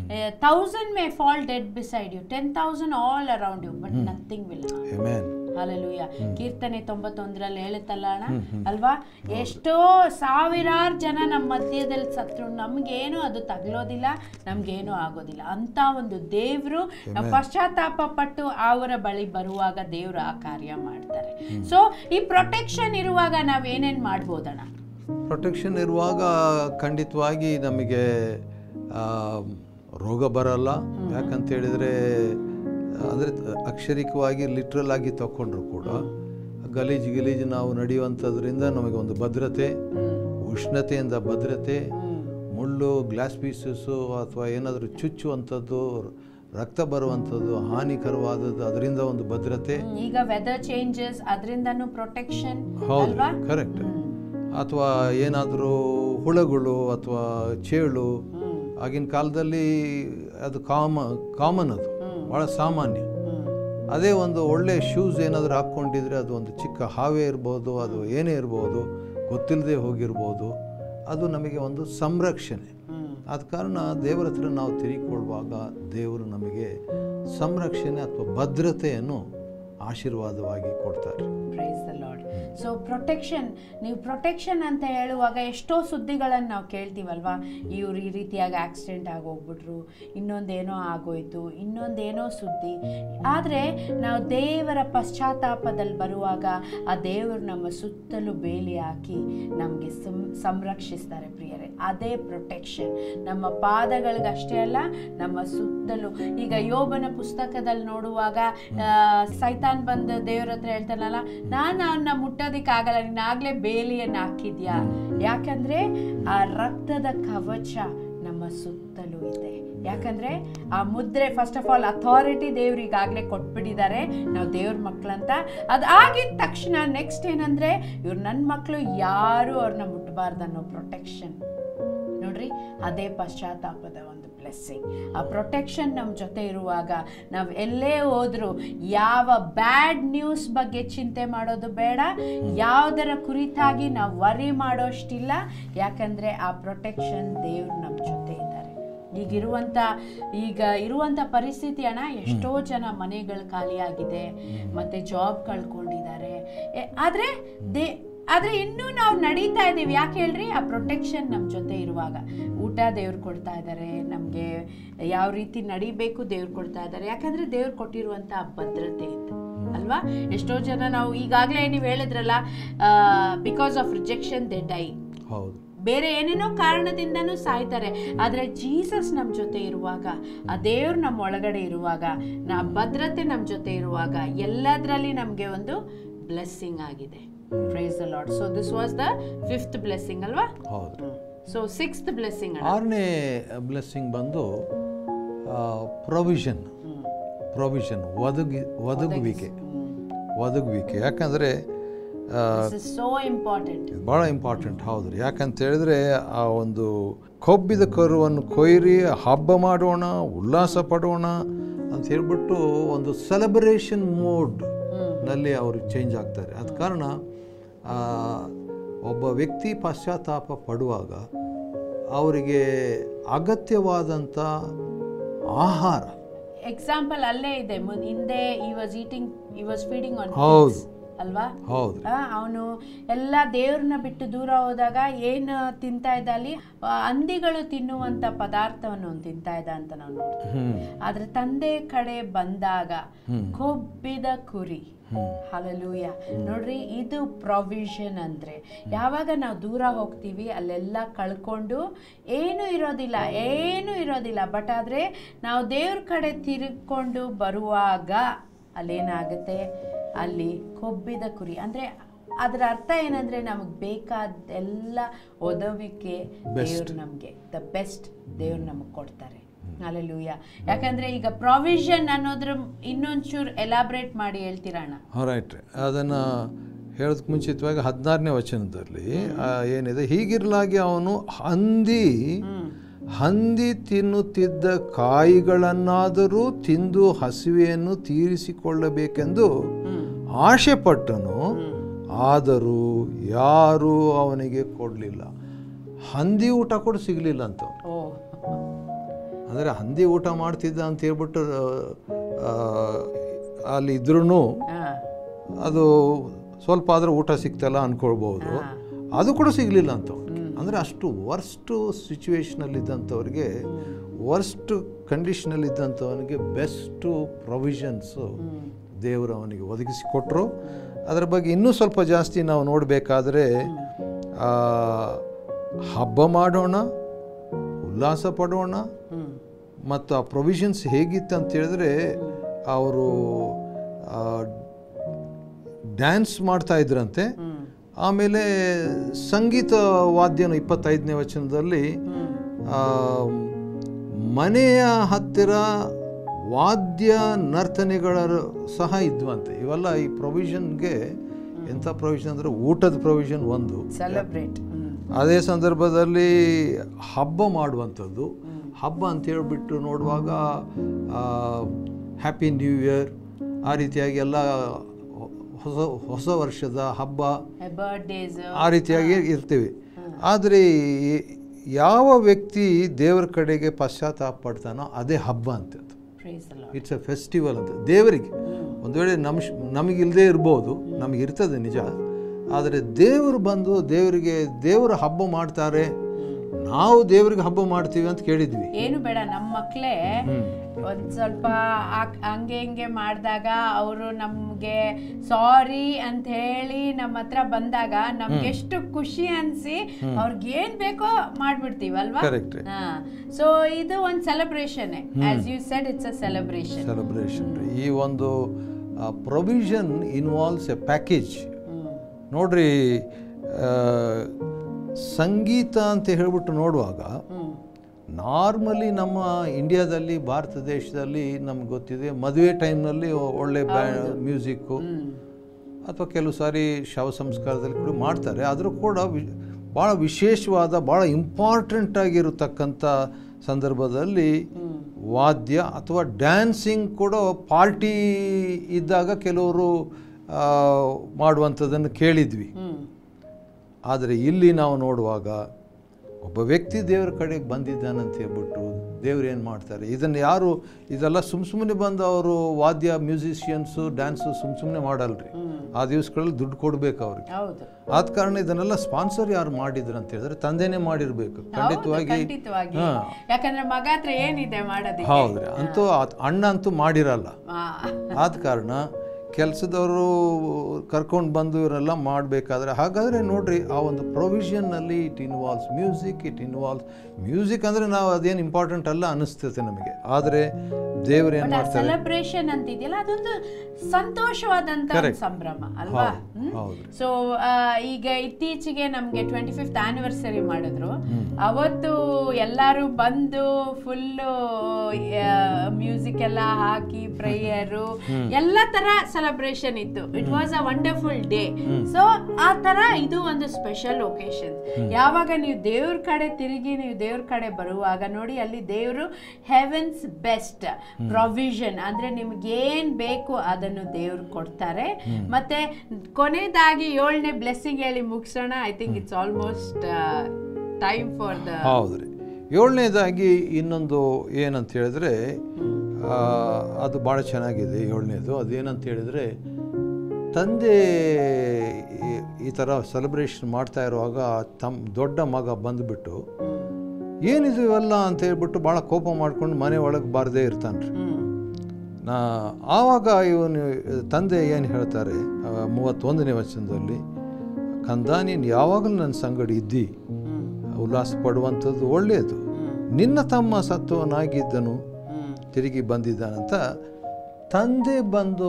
thousand may fall dead beside you ten thousand all around you but nothing will Amen. Hallelujah ಕೀರ್ತನೆ ತೊಂಬತ್ತೊಂದರಲ್ಲಿ ಹೇಳುತ್ತಲ್ಲ ಅಣ್ಣ ಅಲ್ವಾ ಎಷ್ಟೋ ಸಾವಿರಾರು ಜನ ನಮ್ಮ ಮಧ್ಯದಲ್ಲಿ ಸತ್ರು ನಮ್ಗೇನು ಅದು ತಗಲೋದಿಲ್ಲ ನಮ್ಗೇನು ಆಗೋದಿಲ್ಲ ಅಂತ ಒಂದು ದೇವರು ನಾವು ಪಶ್ಚಾತ್ತಾಪ ಪಟ್ಟು ಅವರ ಬಳಿ ಬರುವಾಗ ದೇವರು ಆ ಕಾರ್ಯ ಮಾಡ್ತಾರೆ ಸೊ ಈ ಪ್ರೊಟೆಕ್ಷನ್ ಇರುವಾಗ ನಾವ್ ಏನೇನ್ ಮಾಡ್ಬೋದಣ್ಣ ಪ್ರೊಟೆಕ್ಷನ್ ಇರುವಾಗ ಖಂಡಿತವಾಗಿ ನಮಗೆ ಆ, ರೋಗ ಬರಲ್ಲ ಯಾಕಂತ ಹೇಳಿದರೆ ಅಂದರೆ ಅಕ್ಷರಿಕವಾಗಿ ಲಿಟ್ರಲ್ ಆಗಿ ತಗೊಂಡ್ರು ಕೂಡ ಗಲೀಜು ಗಲೀಜು ನಾವು ನಡೆಯುವಂಥದ್ರಿಂದ ನಮಗೆ ಒಂದು ಭದ್ರತೆ ಉಷ್ಣತೆಯಿಂದ ಭದ್ರತೆ ಮುಳ್ಳು ಗ್ಲಾಸ್ ಪೀಸಸ್ಸು ಅಥವಾ ಏನಾದರೂ ಚುಚ್ಚುವಂಥದ್ದು ರಕ್ತ ಬರುವಂಥದ್ದು ಹಾನಿಕರವಾದದ್ದು ಅದರಿಂದ ಒಂದು ಭದ್ರತೆ ಹ್ಮ್, ಈಗ ವೆದರ್ ಚೇಂಜಸ್ ಅದರಿಂದನೂ ಪ್ರೊಟೆಕ್ಷನ್ ಹೌದು ಅಲ್ವಾ ಕರೆಕ್ಟ್ ಅಥವಾ ಏನಾದರೂ ಹುಳಗಳು ಅಥವಾ ಚೇಳು ಆಗಿನ ಕಾಲದಲ್ಲಿ ಅದು ಕಾಮ ಕಾಮನ್ ಅದು ಭಾಳ ಸಾಮಾನ್ಯ ಅದೇ ಒಂದು ಒಳ್ಳೆ ಶೂಸ್ ಏನಾದರೂ ಹಾಕ್ಕೊಂಡಿದ್ರೆ ಅದು ಒಂದು ಚಿಕ್ಕ ಹಾವೇ ಇರ್ಬೋದು ಅದು ಏನೇ ಇರ್ಬೋದು ಗೊತ್ತಿಲ್ಲದೆ ಹೋಗಿರ್ಬೋದು ಅದು ನಮಗೆ ಒಂದು ಸಂರಕ್ಷಣೆ ಆದ ಕಾರಣ ದೇವರ ಹತ್ರ ನಾವು ತಿರುಗಿಕೊಳ್ಳುವಾಗ ದೇವರು ನಮಗೆ ಸಂರಕ್ಷಣೆ ಅಥವಾ ಭದ್ರತೆಯನ್ನು ಆಶೀರ್ವಾದವಾಗಿ ಕೊಡ್ತಾರೆ praise the lord so protection ನೀವು ಪ್ರೊಟೆಕ್ಷನ್ ಅಂತ ಹೇಳುವಾಗ ಎಷ್ಟೋ ಸುದ್ದಿಗಳನ್ನು ನಾವು ಕೇಳ್ತೀವಲ್ವಾ ಇವ್ರು ಈ ರೀತಿಯಾಗಿ ಆಕ್ಸಿಡೆಂಟ್ ಆಗೋಗ್ಬಿಟ್ರು ಇನ್ನೊಂದೇನೋ ಆಗೋಯ್ತು ಇನ್ನೊಂದೇನೋ ಸುದ್ದಿ ಆದರೆ ನಾವು ದೇವರ ಪಶ್ಚಾತ್ತಾಪದಲ್ಲಿ ಬರುವಾಗ ಆ ದೇವರು ನಮ್ಮ ಸುತ್ತಲೂ ಬೇಲಿ ಹಾಕಿ ನಮಗೆ ಸಂ ಸಂರಕ್ಷಿಸ್ತಾರೆ ಪ್ರಿಯರೇ ಅದೇ ಪ್ರೊಟೆಕ್ಷನ್ ನಮ್ಮ ಪಾದಗಳಿಗೆ ಅಷ್ಟೇ ಅಲ್ಲ ನಮ್ಮ ಸುತ್ತಲೂ ಈಗ ಯೋಬನ ಪುಸ್ತಕದಲ್ಲಿ ನೋಡುವಾಗ ಆ, ಸೈತಾನ್ ಬಂದು ದೇವ್ರ ಹತ್ರ ಹೇಳ್ತಾನಲ್ಲ ನಾನು ಅವನ್ನ ಮುಟ್ಟೋದಿಕ್ಕಾಗಲ್ಲ ನೀನು ಆಗ್ಲೇ ಬೇಲಿಯನ್ನು ಹಾಕಿದ್ಯಾ ಯಾಕಂದ್ರೆ ಆ ರಕ್ತದ ಕವಚ ನಮ್ಮ ಸುತ್ತಲೂ ಇದೆ ಯಾಕಂದ್ರೆ ಆ ಮುದ್ರೆ ಫಸ್ಟ್ ಆಫ್ ಆಲ್ ಅಥಾರಿಟಿ ದೇವ್ರು ಈಗಾಗಲೇ ಕೊಟ್ಬಿಟ್ಟಿದ್ದಾರೆ ನಾವು ದೇವ್ರ ಮಕ್ಕಳಂತ ಅದು ಆಗಿದ ತಕ್ಷಣ ನೆಕ್ಸ್ಟ್ ಏನಂದ್ರೆ ಇವ್ರು ನನ್ನ ಮಕ್ಕಳು ಯಾರು ಅವ್ರನ್ನ ಮುಟ್ಟಬಾರ್ದು ಅನ್ನೋ ಪ್ರೊಟೆಕ್ಷನ್ ನೋಡ್ರಿ ಅದೇ ಪಶ್ಚಾತ್ತಾಪದ ಒಂದು ಬ್ಲೆಸ್ಸಿಂಗ್ ಆ ಪ್ರೊಟೆಕ್ಷನ್ ನಮ್ಮ ಜೊತೆ ಇರುವಾಗ ನಾವು ಎಲ್ಲೇ ಹೋದ್ರು ಯಾವ ಬ್ಯಾಡ್ ನ್ಯೂಸ್ ಬಗ್ಗೆ ಚಿಂತೆ ಮಾಡೋದು ಬೇಡ ಯಾವುದರ ಕುರಿತಾಗಿ ನಾವು ವರಿ ಮಾಡೋಷ್ಟಿಲ್ಲ ಯಾಕಂದ್ರೆ ಆ ಪ್ರೊಟೆಕ್ಷನ್ ದೇವ್ರು ನಮ್ಮ ಜೊತೆ ಇದ್ದಾರೆ ಈಗಿರುವಂಥ ಈಗ ಇರುವಂಥ ಪರಿಸ್ಥಿತಿ ಅಣ್ಣ ಎಷ್ಟೋ ಜನ ಮನೆಗಳು ಖಾಲಿಯಾಗಿದೆ ಮತ್ತೆ ಜಾಬ್ ಕಳ್ಕೊಂಡಿದ್ದಾರೆ ಎ- ಆದ್ರೆ ದೇ ಆದ್ರೆ ಇನ್ನೂ ನಾವು ನಡೀತಾ ಇದ್ದೀವಿ ಯಾಕೆ ಹೇಳ್ರಿ ಆ ಪ್ರೊಟೆಕ್ಷನ್ ನಮ್ಮ ಜೊತೆ ಇರುವಾಗ ಊಟ ದೇವ್ರು ಕೊಡ್ತಾ ಇದ್ದಾರೆ ನಮಗೆ ಯಾವ ರೀತಿ ನಡಿಬೇಕು ದೇವ್ರು ಕೊಡ್ತಾ ಇದ್ದಾರೆ ಯಾಕಂದ್ರೆ ದೇವ್ರು ಕೊಟ್ಟಿರುವಂಥ ಆ ಭದ್ರತೆ ಇದೆ ಅಲ್ವಾ ಎಷ್ಟೋ ಜನ ನಾವು ಈಗಾಗಲೇ ನೀವು ಹೇಳಿದ್ರಲ್ಲ because of rejection they die ಹೌದು ಬೇರೆ ಏನೇನೋ ಕಾರಣದಿಂದನೂ ಸಾಯ್ತಾರೆ ಆದರೆ ಜೀಸಸ್ ನಮ್ಮ ಜೊತೆ ಇರುವಾಗ ಆ ದೇವ್ರು ನಮ್ಮ ಒಳಗಡೆ ಇರುವಾಗ ನಾ ಭದ್ರತೆ ನಮ್ಮ ಜೊತೆ ಇರುವಾಗ ಎಲ್ಲದರಲ್ಲಿ ನಮಗೆ ಒಂದು ಬ್ಲೆಸ್ಸಿಂಗ್ ಆಗಿದೆ praise the lord so this was the fifth blessing ಅಲ್ವಾ ಹೌದು ಸೊ ಸಿಕ್ಸ್ತ್ ಬ್ಲೆಸ್ಸಿಂಗ್ ಆರನೇ ಬ್ಲೆಸ್ಸಿಂಗ್ ಬಂದು ಪ್ರೊವಿಷನ್ ಪ್ರೊವಿಷನ್ ಒದಗಿ ಒದಗುವಿಕೆ ಒದಗುವಿಕೆ ಯಾಕಂದರೆ ದಿಸ್ ಇಸ್ ಸೋ ಇಂಪಾರ್ಟೆಂಟ್ ಭಾಳ ಇಂಪಾರ್ಟೆಂಟ್ ಹೌದು ರೀ ಯಾಕಂತ ಹೇಳಿದ್ರೆ ಆ ಒಂದು ಕೊಬ್ಬಿದ ಕರುವನ್ನು ಕೊಯ್ರಿ ಹಬ್ಬ ಮಾಡೋಣ ಉಲ್ಲಾಸ ಪಡೋಣ ಅಂತ ಹೇಳ್ಬಿಟ್ಟು ಒಂದು ಸೆಲೆಬ್ರೇಷನ್ ಮೋಡ್ ನಲ್ಲಿ ಅವರು ಚೇಂಜ್ ಆಗ್ತಾರೆ ಅದ ಕಾರಣ ಆ, ಒಬ್ಬ ವ್ಯಕ್ತಿ ಪಶ್ಚಾತ್ತಾಪ ಪಡುವಾಗ ಅವರಿಗೆ ಅಗತ್ಯವಾದಂಥ ಆಹಾರ ಎಕ್ಸಾಂಪಲ್ ಅಲ್ಲೇ ಇದೆ ಮುನ್- ಹಿಂದೆ he was eating he was feeding on ಹೌದು. ಅಲ್ವಾ ಹೌದು ಅವನು ಎಲ್ಲ ದೇವ್ರನ್ನ ಬಿಟ್ಟು ದೂರ ಹೋದಾಗ ಏನು ತಿಂತಾ ಇದ್ದ ಅಲ್ಲಿ ಆ, ಹಂದಿಗಳು ತಿನ್ನುವಂತ ಪದಾರ್ಥವನ್ನು ಅವ್ನು ತಿಂತಾ ಇದ್ದ ಅಂತ ನಾವು ನೋಡ್ತೀವಿ ಹ್ಮ್ ಆದ್ರೆ ತಂದೆ ಕಡೆ ಬಂದಾಗ ಕೊಬ್ಬಿದ ಕುರಿ ಹಲಲೂಯ ನೋಡ್ರಿ ಇದು ಪ್ರೊವಿಷನ್ ಅಂದ್ರೆ ಯಾವಾಗ ನಾವು ದೂರ ಹೋಗ್ತೀವಿ ಅಲ್ಲೆಲ್ಲ ಕಳ್ಕೊಂಡು ಏನು ಇರೋದಿಲ್ಲ ಏನು ಇರೋದಿಲ್ಲ ಬಟ್ ಆದ್ರೆ ನಾವು ದೇವ್ರ ಕಡೆ ತಿರುಗ್ಕೊಂಡು ಬರುವಾಗ ಅಲ್ಲೇನಾಗುತ್ತೆ ಅಲ್ಲಿ ಕೊಬ್ಬಿದ ಕುರಿ ಅಂದ್ರೆ ಅದರ ಅರ್ಥ ಏನಂದ್ರೆ ನಮಗೆ ಬೇಕಾದೆಲ್ಲ ಒದವಿಕೆ ದೇವ್ರು ನಮಗೆ ದ ಬೆಸ್ಟ್ ದೇವ್ರು ನಮಗೆ ಕೊಡ್ತಾರೆ ಅಲ್ಲೆಲ್ಲೂಯ ಯಾಕಂದ್ರೆ ಈಗ ಪ್ರಾವಿಷನ್ ಅನ್ನೋದ್ರ ಇನ್ನೊಂಚೂರು ಎಲಾಬ್ರೇಟ್ ಮಾಡಿ ಹೇಳ್ತೀರಣ್ಣ ರೈಟ್ ಅದನ್ನು ಹೇಳೋದಕ್ಕೆ ಮುಂಚಿತವಾಗಿ ಹದಿನಾರನೇ ವಚನದಲ್ಲಿ ಆ, ಏನಿದೆ ಹೀಗಿರಲಾಗಿ ಅವನು ಹಂದಿ ಹಂದಿ ತಿನ್ನುತ್ತಿದ್ದ ಕಾಯಿಗಳನ್ನಾದರೂ ತಿಂದು ಹಸಿವೆಯನ್ನು ತೀರಿಸಿಕೊಳ್ಳಬೇಕೆಂದು ಆಶೆ ಪಟ್ಟನು ಆದರೂ ಯಾರೂ ಅವನಿಗೆ ಕೊಡಲಿಲ್ಲ ಹಂದಿ ಊಟ ಕೂಡ ಸಿಗಲಿಲ್ಲ ಅಂತ ಅವ್ನಿಗೆ. ಓ ಅಂದರೆ ಹಂದಿ ಊಟ ಮಾಡ್ತಿದ್ದ ಅಂತ ಹೇಳ್ಬಿಟ್ಟು ಆ, ಅಲ್ಲಿ ಇದ್ರೂ ಹಾ ಅದು ಸ್ವಲ್ಪ ಆದರೂ ಊಟ ಸಿಗ್ತಲ್ಲ ಅಂದ್ಕೊಳ್ಬೋದು ಅದು ಕೂಡ ಸಿಗಲಿಲ್ಲ ಅಂತ ಅಂದರೆ ಅಷ್ಟು ವರ್ಸ್ಟು ಸಿಚುವೇಶನಲ್ಲಿದ್ದಂಥವ್ರಿಗೆ ವರ್ಸ್ಟ್ ಕಂಡೀಷನಲ್ಲಿದ್ದಂಥವನಿಗೆ ಬೆಸ್ಟು ಪ್ರೊವಿಷನ್ಸು ದೇವರು ಅವನಿಗೆ ಒದಗಿಸಿಕೊಟ್ರು ಅದರ ಬಗ್ಗೆ ಇನ್ನೂ ಸ್ವಲ್ಪ ಜಾಸ್ತಿ ನಾವು ನೋಡಬೇಕಾದ್ರೆ ಹಬ್ಬ ಮಾಡೋಣ ಉಲ್ಲಾಸ ಪಡೋಣ ಹ್ಮ್ ಮತ್ತು ಆ ಪ್ರೊವಿಷನ್ಸ್ ಹೇಗಿತ್ತು ಅಂತ ಹೇಳಿದ್ರೆ ಅವರು ಡ್ಯಾನ್ಸ್ ಮಾಡ್ತಾ ಇದ್ರಂತೆ ಹ್ಮ್ ಆಮೇಲೆ ಸಂಗೀತ ವಾದ್ಯನು ಇಪ್ಪತ್ತೈದನೇ ವಚನದಲ್ಲಿ ಹ್ಮ್ ಆ, ಮನೆಯ ಹತ್ತಿರ ವಾದ್ಯ ನರ್ತನೆಗಳ ಸಹ ಇದ್ವಂತೆ ಇವೆಲ್ಲ ಈ ಪ್ರೊವಿಷನ್ಗೆ ಎಂಥ ಪ್ರೊವಿಷನ್ ಅಂದರೆ ಊಟದ ಪ್ರೊವಿಷನ್ ಒಂದು ಸೆಲೆಬ್ರೇಟ್ ಹ್ಮ್ ಅದೇ ಸಂದರ್ಭದಲ್ಲಿ ಹಬ್ಬ ಮಾಡುವಂಥದ್ದು ಹಬ್ಬ ಅಂತ ಹೇಳ್ಬಿಟ್ಟು ನೋಡುವಾಗ ಹ್ಯಾಪಿ ನ್ಯೂ ಇಯರ್ ಆ ರೀತಿಯಾಗಿ ಎಲ್ಲ ಹೊಸ ಹೊಸ ವರ್ಷದ ಹಬ್ಬ ಬರ್ಡೇಸ್ ಆ ರೀತಿಯಾಗಿ ಇರ್ತೀವಿ ಆದರೆ ಯಾವ ವ್ಯಕ್ತಿ ದೇವರ ಕಡೆಗೆ ಪಶ್ಚಾತ್ತಾಪ ಪಡ್ತಾನೋ ಅದೇ ಹಬ್ಬ ಅಂತ ಅದು praise lord it's a festival ಅಂತ ದೇವರಿಗೆ ಒಂದು ವೇಳೆ ನಮ್ ನಮಗಿಲ್ಲದೆ ಇರ್ಬೋದು ನಮಗೆ ಇರ್ತದೆ ನಿಜ ಆದರೆ ದೇವರು ಬಂದು ದೇವರಿಗೆ ದೇವರ ಹಬ್ಬ ಮಾಡ್ತಾರೆ ನಾವು ದೇವರಿಗೆ ಹಬ್ಬ ಮಾಡ್ತೀವಿ ಅಂತ ಕೇಳಿದ್ವಿ ಏನು ಬೇಡ ನಮ್ಮ ಮಕ್ಕಳೇ ಒಂದ್ ಸ್ವಲ್ಪ ಆ- ಹಂಗೆ ಹಿಂಗೆ ಮಾಡಿದಾಗ ಅವರು ನಮ್ಗೆ ಸಾರಿ ಅಂತ ಹೇಳಿ ನಮ್ಮ ಹತ್ರ ಬಂದಾಗ ನಮ್ಗೆ ಎಷ್ಟು ಖುಷಿ ಅನ್ಸಿ ಅವ್ರಿಗೆ ಏನ್ ಬೇಕೋ ಮಾಡ್ಬಿಡ್ತೀವಿ ಅಲ್ವಾ Correct. ಸೊ ಇದು ಒಂದು celebration as you said it's a celebration celebration ಈ ಒಂದು ಪ್ರೊವಿಷನ್ ಇನ್ವಾಲ್ವ್ಸ್ ಎ ಪ್ಯಾಕೇಜ್ ನೋಡ್ರಿ ಆ, ಸಂಗೀತ ಅಂತ ಹೇಳ್ಬಿಟ್ಟು ನೋಡುವಾಗ ನಾರ್ಮಲಿ ನಮ್ಮ ಇಂಡಿಯಾದಲ್ಲಿ ಭಾರತ ದೇಶದಲ್ಲಿ ನಮ್ಗೆ ಗೊತ್ತಿದೆ ಮದುವೆ ಟೈಮ್ನಲ್ಲಿ ಒಳ್ಳೆ ಬ್ಯಾ ಮ್ಯೂಸಿಕ್ಕು ಅಥವಾ ಕೆಲವು ಸಾರಿ ಶವ ಸಂಸ್ಕಾರದಲ್ಲಿ ಕೂಡ ಮಾಡ್ತಾರೆ ಆದರೂ ಕೂಡ ವಿ ಭಾಳ ವಿಶೇಷವಾದ ಭಾಳ ಇಂಪಾರ್ಟೆಂಟ್ ಆಗಿರತಕ್ಕಂಥ ಸಂದರ್ಭದಲ್ಲಿ ವಾದ್ಯ ಅಥವಾ ಡ್ಯಾನ್ಸಿಂಗ್ ಕೂಡ ಪಾರ್ಟಿ ಇದ್ದಾಗ ಕೆಲವರು ಆ, ಮಾಡುವಂಥದ್ದನ್ನು ಕೇಳಿದ್ವಿ ಹ್ಮ್ ಆದರೆ ಇಲ್ಲಿ ನಾವು ನೋಡುವಾಗ ಒಬ್ಬ ವ್ಯಕ್ತಿ ದೇವರ ಕಡೆಗೆ ಬಂದಿದ್ದಾನಂತ ಹೇಳ್ಬಿಟ್ಟು ದೇವ್ರು ಏನು ಮಾಡ್ತಾರೆ ಇದನ್ನು ಯಾರು ಇದೆಲ್ಲ ಸುಮ್ಮ ಸುಮ್ಮನೆ ಬಂದು ಅವರು ವಾದ್ಯ ಮ್ಯೂಸಿಷಿಯನ್ಸು ಡ್ಯಾನ್ಸು ಸುಮ್ಮ ಸುಮ್ಮನೆ ಮಾಡಲ್ರಿ ಆ ದಿವಸಗಳಲ್ಲಿ ದುಡ್ಡು ಕೊಡಬೇಕು ಅವ್ರಿಗೆ ಹೌದು ಆದ ಕಾರಣ ಇದನ್ನೆಲ್ಲ ಸ್ಪಾನ್ಸರ್ ಯಾರು ಮಾಡಿದ್ರು ಅಂತ ಹೇಳಿದ್ರೆ ತಂದೆನೇ ಮಾಡಿರಬೇಕು ಹೌದು, ಖಂಡಿತವಾಗಿ ಖಂಡಿತವಾಗಿ ಹಾ. ಯಾಕಂದ್ರೆ ಮಗ ಹತ್ರ ಏನಿದೆ ಮಾಡೋದಕ್ಕೆ ಹೌದ್ರಿ ಅಂತೂ ಆತ್- ಅಣ್ಣ ಅಂತೂ ಮಾಡಿರಲ್ಲ ಆ, ಆದ ಕಾರಣ ಕೆಲಸದವರು ಕರ್ಕೊಂಡು ಬಂದು ಇವರೆಲ್ಲ ಮಾಡಬೇಕಾದ್ರೆ ಹಾಗಾದರೆ ನೋಡ್ರಿ ಆ ಒಂದು ಪ್ರೊವಿಷನ್ನಲ್ಲಿ it involves music it involves music ಅಂದರೆ ನಾವು ಅದೇನು ಇಂಪಾರ್ಟೆಂಟ್ ಅಲ್ಲ ಅನಿಸ್ತದೆ ನಮಗೆ ಆದರೆ ದೇವ್ರು ಏನು ಬಟ್ ಆ ಮಾಡ್ತಾರೆ ಸೆಲೆಬ್ರೇಷನ್ ಅಂತಿದೆಯಲ್ಲ ಅದೊಂದು ಸಂತೋಷವಾದಂತ ಒಂದು Correct. ಸಂಭ್ರಮ ಅಲ್ವಾ ಹೌದು, ಹೌದ್ರಿ. ಸೊ ಈಗ ಇತ್ತೀಚೆಗೆ ನಮ್ಗೆ ಟ್ವೆಂಟಿ ಫಿಫ್ತ್ ಆನಿವರ್ಸರಿ ಮಾಡಿದ್ರು ಅವತ್ತು ಎಲ್ಲರೂ ಬಂದು ಫುಲ್ಲು ಮ್ಯೂಸಿಕ್ ಎಲ್ಲ ಹಾಕಿ ಪ್ರೇಯರು ಎಲ್ಲ ತರ ಸೆಲೆಬ್ರೇಷನ್ ಇತ್ತು it was a wonderful day so ಆ ತರ ಇದು ಒಂದು ಸ್ಪೆಷಲ್ ಒಕೇಶನ್ ಯಾವಾಗ ನೀವು ದೇವ್ರ ಕಡೆ ತಿರುಗಿ ನೀವು ದೇವ್ರ ಕಡೆ ಬರುವಾಗ ನೋಡಿ ಅಲ್ಲಿ ದೇವರು ಹೆವೆನ್ಸ್ ಬೆಸ್ಟ್ ಪ್ರೊವಿಷನ್ ಅಂದ್ರೆ ನಿಮ್ಗೆ ಏನ್ ಬೇಕು ಅದನ್ನು ದೇವ್ರು ಕೊಡ್ತಾರೆ ಮತ್ತೆ ಕೊನೆಯದಾಗಿ ಏಳನೇ ಬ್ಲೆಸ್ಸಿಂಗ್ ಹೇಳಿ ಮುಗಿಸೋಣ I think it's almost time for the ಹೌದ್ರಿ ಏಳನೇದಾಗಿ ಇನ್ನೊಂದು ಏನಂತ ಹೇಳಿದ್ರೆ ಆ, ಅದು ಭಾಳ ಚೆನ್ನಾಗಿದೆ ಏಳನೇದು ಅದೇನಂತ ಹೇಳಿದ್ರೆ ತಂದೆ ಈ- ಈ ಥರ ಸೆಲೆಬ್ರೇಷನ್ ಮಾಡ್ತಾ ಇರುವಾಗ ತಮ್ಮ ದೊಡ್ಡ ಮಗ ಬಂದುಬಿಟ್ಟು ಏನಿದು ಇವೆಲ್ಲ ಅಂತ ಹೇಳ್ಬಿಟ್ಟು ಭಾಳ ಕೋಪ ಮಾಡ್ಕೊಂಡು ಮನೆ ಒಳಗೆ ಬಾರದೇ ಇರ್ತಾನ್ರಿ ನಾ ಆವಾಗ ಇವನು ತಂದೆ ಏನು ಹೇಳ್ತಾರೆ ಆ, ಮೂವತ್ತೊಂದನೇ ವಚನದಲ್ಲಿ ಕಂದ ನೀನು ಯಾವಾಗಲೂ ನನ್ನ ಸಂಗಡಿ ಇದ್ದಿ ಉಲ್ಲಾಸ ಪಡುವಂಥದ್ದು ಒಳ್ಳೆಯದು ನಿನ್ನ ತಮ್ಮ ಸತ್ವನಾಗಿದ್ದನು ತಿರುಗಿ ಬಂದಿದ್ದಾನಂತ ತಂದೆ ಬಂದು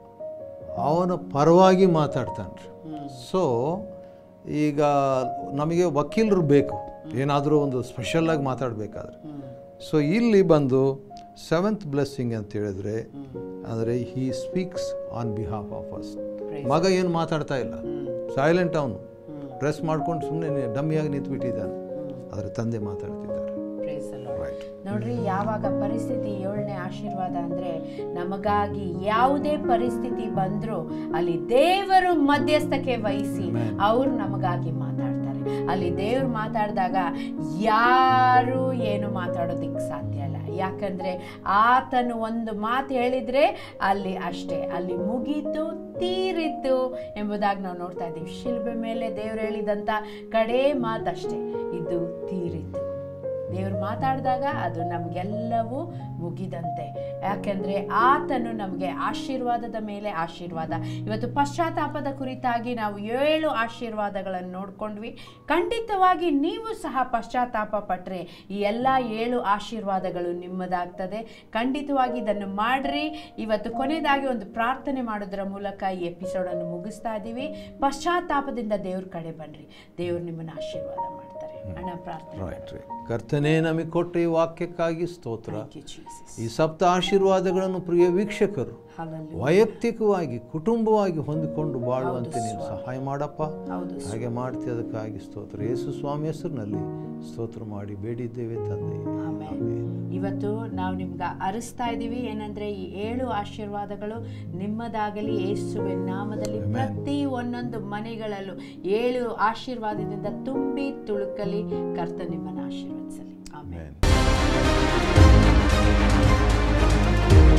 ಅವನ ಪರವಾಗಿ ಮಾತಾಡ್ತಾನ್ರಿ ಸೊ ಈಗ ನಮಗೆ ವಕೀಲರು ಬೇಕು ಏನಾದರೂ ಒಂದು ಸ್ಪೆಷಲ್ಲಾಗಿ ಮಾತಾಡಬೇಕಾದ್ರೆ ಸೊ ಇಲ್ಲಿ ಬಂದು ಸೆವೆಂತ್ ಬ್ಲೆಸ್ಸಿಂಗ್ ಅಂತ ಹೇಳಿದ್ರೆ ಅಂದರೆ he speaks on behalf of us ಮಗ ಏನು ಮಾತಾಡ್ತಾ ಇಲ್ಲ ಸೈಲೆಂಟ್ ಅವನು ಡ್ರೆಸ್ ಮಾಡ್ಕೊಂಡು ಸುಮ್ಮನೆ ಡಮ್ಮಿಯಾಗಿ ನಿಂತ್ಬಿಟ್ಟಿದ್ದಾನೆ ಆದರೆ ತಂದೆ ಮಾತಾಡ್ತಿದ್ದಾರೆ Praise the Lord. ರೈಟ್ ನೋಡ್ರಿ ಯಾವಾಗ ಪರಿಸ್ಥಿತಿ ಏಳನೇ ಆಶೀರ್ವಾದ ಅಂದರೆ ನಮಗಾಗಿ ಯಾವುದೇ ಪರಿಸ್ಥಿತಿ ಬಂದರೂ ಅಲ್ಲಿ ದೇವರು ಮಧ್ಯಸ್ಥಕ್ಕೆ ವಹಿಸಿ ಅವರು ನಮಗಾಗಿ ಮಾತಾಡ್ತಾರೆ ಅಲ್ಲಿ ದೇವ್ರು ಮಾತಾಡಿದಾಗ ಯಾರು ಏನು ಮಾತಾಡೋದಕ್ಕೆ ಸಾಧ್ಯ ಇಲ್ಲ ಯಾಕಂದರೆ ಆತನು ಒಂದು ಮಾತು ಹೇಳಿದರೆ ಅಲ್ಲಿ ಅಷ್ಟೇ ಅಲ್ಲಿ ಮುಗೀತು ತೀರಿತು ಎಂಬುದಾಗಿ ನಾವು ನೋಡ್ತಾ ಇದ್ದೀವಿ ಶಿಲ್ಬೆ ಮೇಲೆ ದೇವ್ರು ಹೇಳಿದಂಥ ಕಡೇ ಮಾತಷ್ಟೇ ಇದು ತೀರಿತು ದೇವ್ರು ಮಾತಾಡಿದಾಗ ಅದು ನಮಗೆಲ್ಲವೂ ಮುಗಿದಂತೆ ಯಾಕೆಂದರೆ ಆತನು ನಮಗೆ ಆಶೀರ್ವಾದದ ಮೇಲೆ ಆಶೀರ್ವಾದ ಇವತ್ತು ಪಶ್ಚಾತ್ತಾಪದ ಕುರಿತಾಗಿ ನಾವು ಏಳು ಆಶೀರ್ವಾದಗಳನ್ನು ನೋಡ್ಕೊಂಡ್ವಿ ಖಂಡಿತವಾಗಿ ನೀವು ಸಹ ಪಶ್ಚಾತ್ತಾಪ ಪಟ್ಟರೆ ಈ ಎಲ್ಲ ಏಳು ಆಶೀರ್ವಾದಗಳು ನಿಮ್ಮದಾಗ್ತದೆ ಖಂಡಿತವಾಗಿ ಇದನ್ನು ಮಾಡ್ರಿ ಇವತ್ತು ಕೊನೆಯದಾಗಿ ಒಂದು ಪ್ರಾರ್ಥನೆ ಮಾಡೋದ್ರ ಮೂಲಕ ಈ ಎಪಿಸೋಡನ್ನು ಮುಗಿಸ್ತಾ ಇದ್ದೀವಿ ಪಶ್ಚಾತ್ತಾಪದಿಂದ ದೇವ್ರ ಕಡೆ ಬನ್ನಿರಿ ದೇವ್ರು ನಿಮ್ಮನ್ನು ಆಶೀರ್ವಾದ ಮಾಡ್ತಾರೆ ಅಣ್ಣ ಪ್ರಾರ್ಥನೆ ರೈಟ್ ರೈಟ್ ಕರ್ತನೇ ನಮಗೆ ಕೊಟ್ಟ ಈ ವಾಕ್ಯಕ್ಕಾಗಿ ಸ್ತೋತ್ರ Thank you, Jesus. ಈ ಸಪ್ತ ಆಶೀರ್ವಾದಗಳನ್ನು ಪ್ರಿಯ ವೀಕ್ಷಕರು Hallelujah. ವೈಯಕ್ತಿಕವಾಗಿ ಕುಟುಂಬವಾಗಿ ಹೊಂದಿಕೊಂಡು ಬಾಳುವಂತೆ ನೀನು ಸಹಾಯ ಮಾಡಪ್ಪ ಹೌದು ಹಾಗೆ ಮಾಡ್ತಿ ಅದಕ್ಕಾಗಿ ಸ್ತೋತ್ರ ಯೇಸು ಸ್ವಾಮಿ ಹೆಸರಿನಲ್ಲಿ ಸ್ತೋತ್ರ ಮಾಡಿ ಬೇಡಿದ್ದೇವೆ ತಂದೆ ಆಮೇಲೆ ಇವತ್ತು ನಾವು ನಿಮ್ಗೆ ಅರಿಸ್ತಾ ಇದ್ದೀವಿ ಏನಂದ್ರೆ ಈ ಏಳು ಆಶೀರ್ವಾದಗಳು ನಿಮ್ಮದಾಗಲಿ ಯೇಸುವಿನ ನಾಮದಲ್ಲಿ ಪ್ರತಿ ಒಂದೊಂದು ಮನೆಗಳಲ್ಲೂ ಏಳು ಆಶೀರ್ವಾದದಿಂದ ತುಂಬಿ ತುಳುಕಲಿ ಕರ್ತ ನಿಮ್ಮನ್ನು ಆಶೀರ್ವದಿಸಲಿ ಆಮೇಲೆ ಆಮೆನ್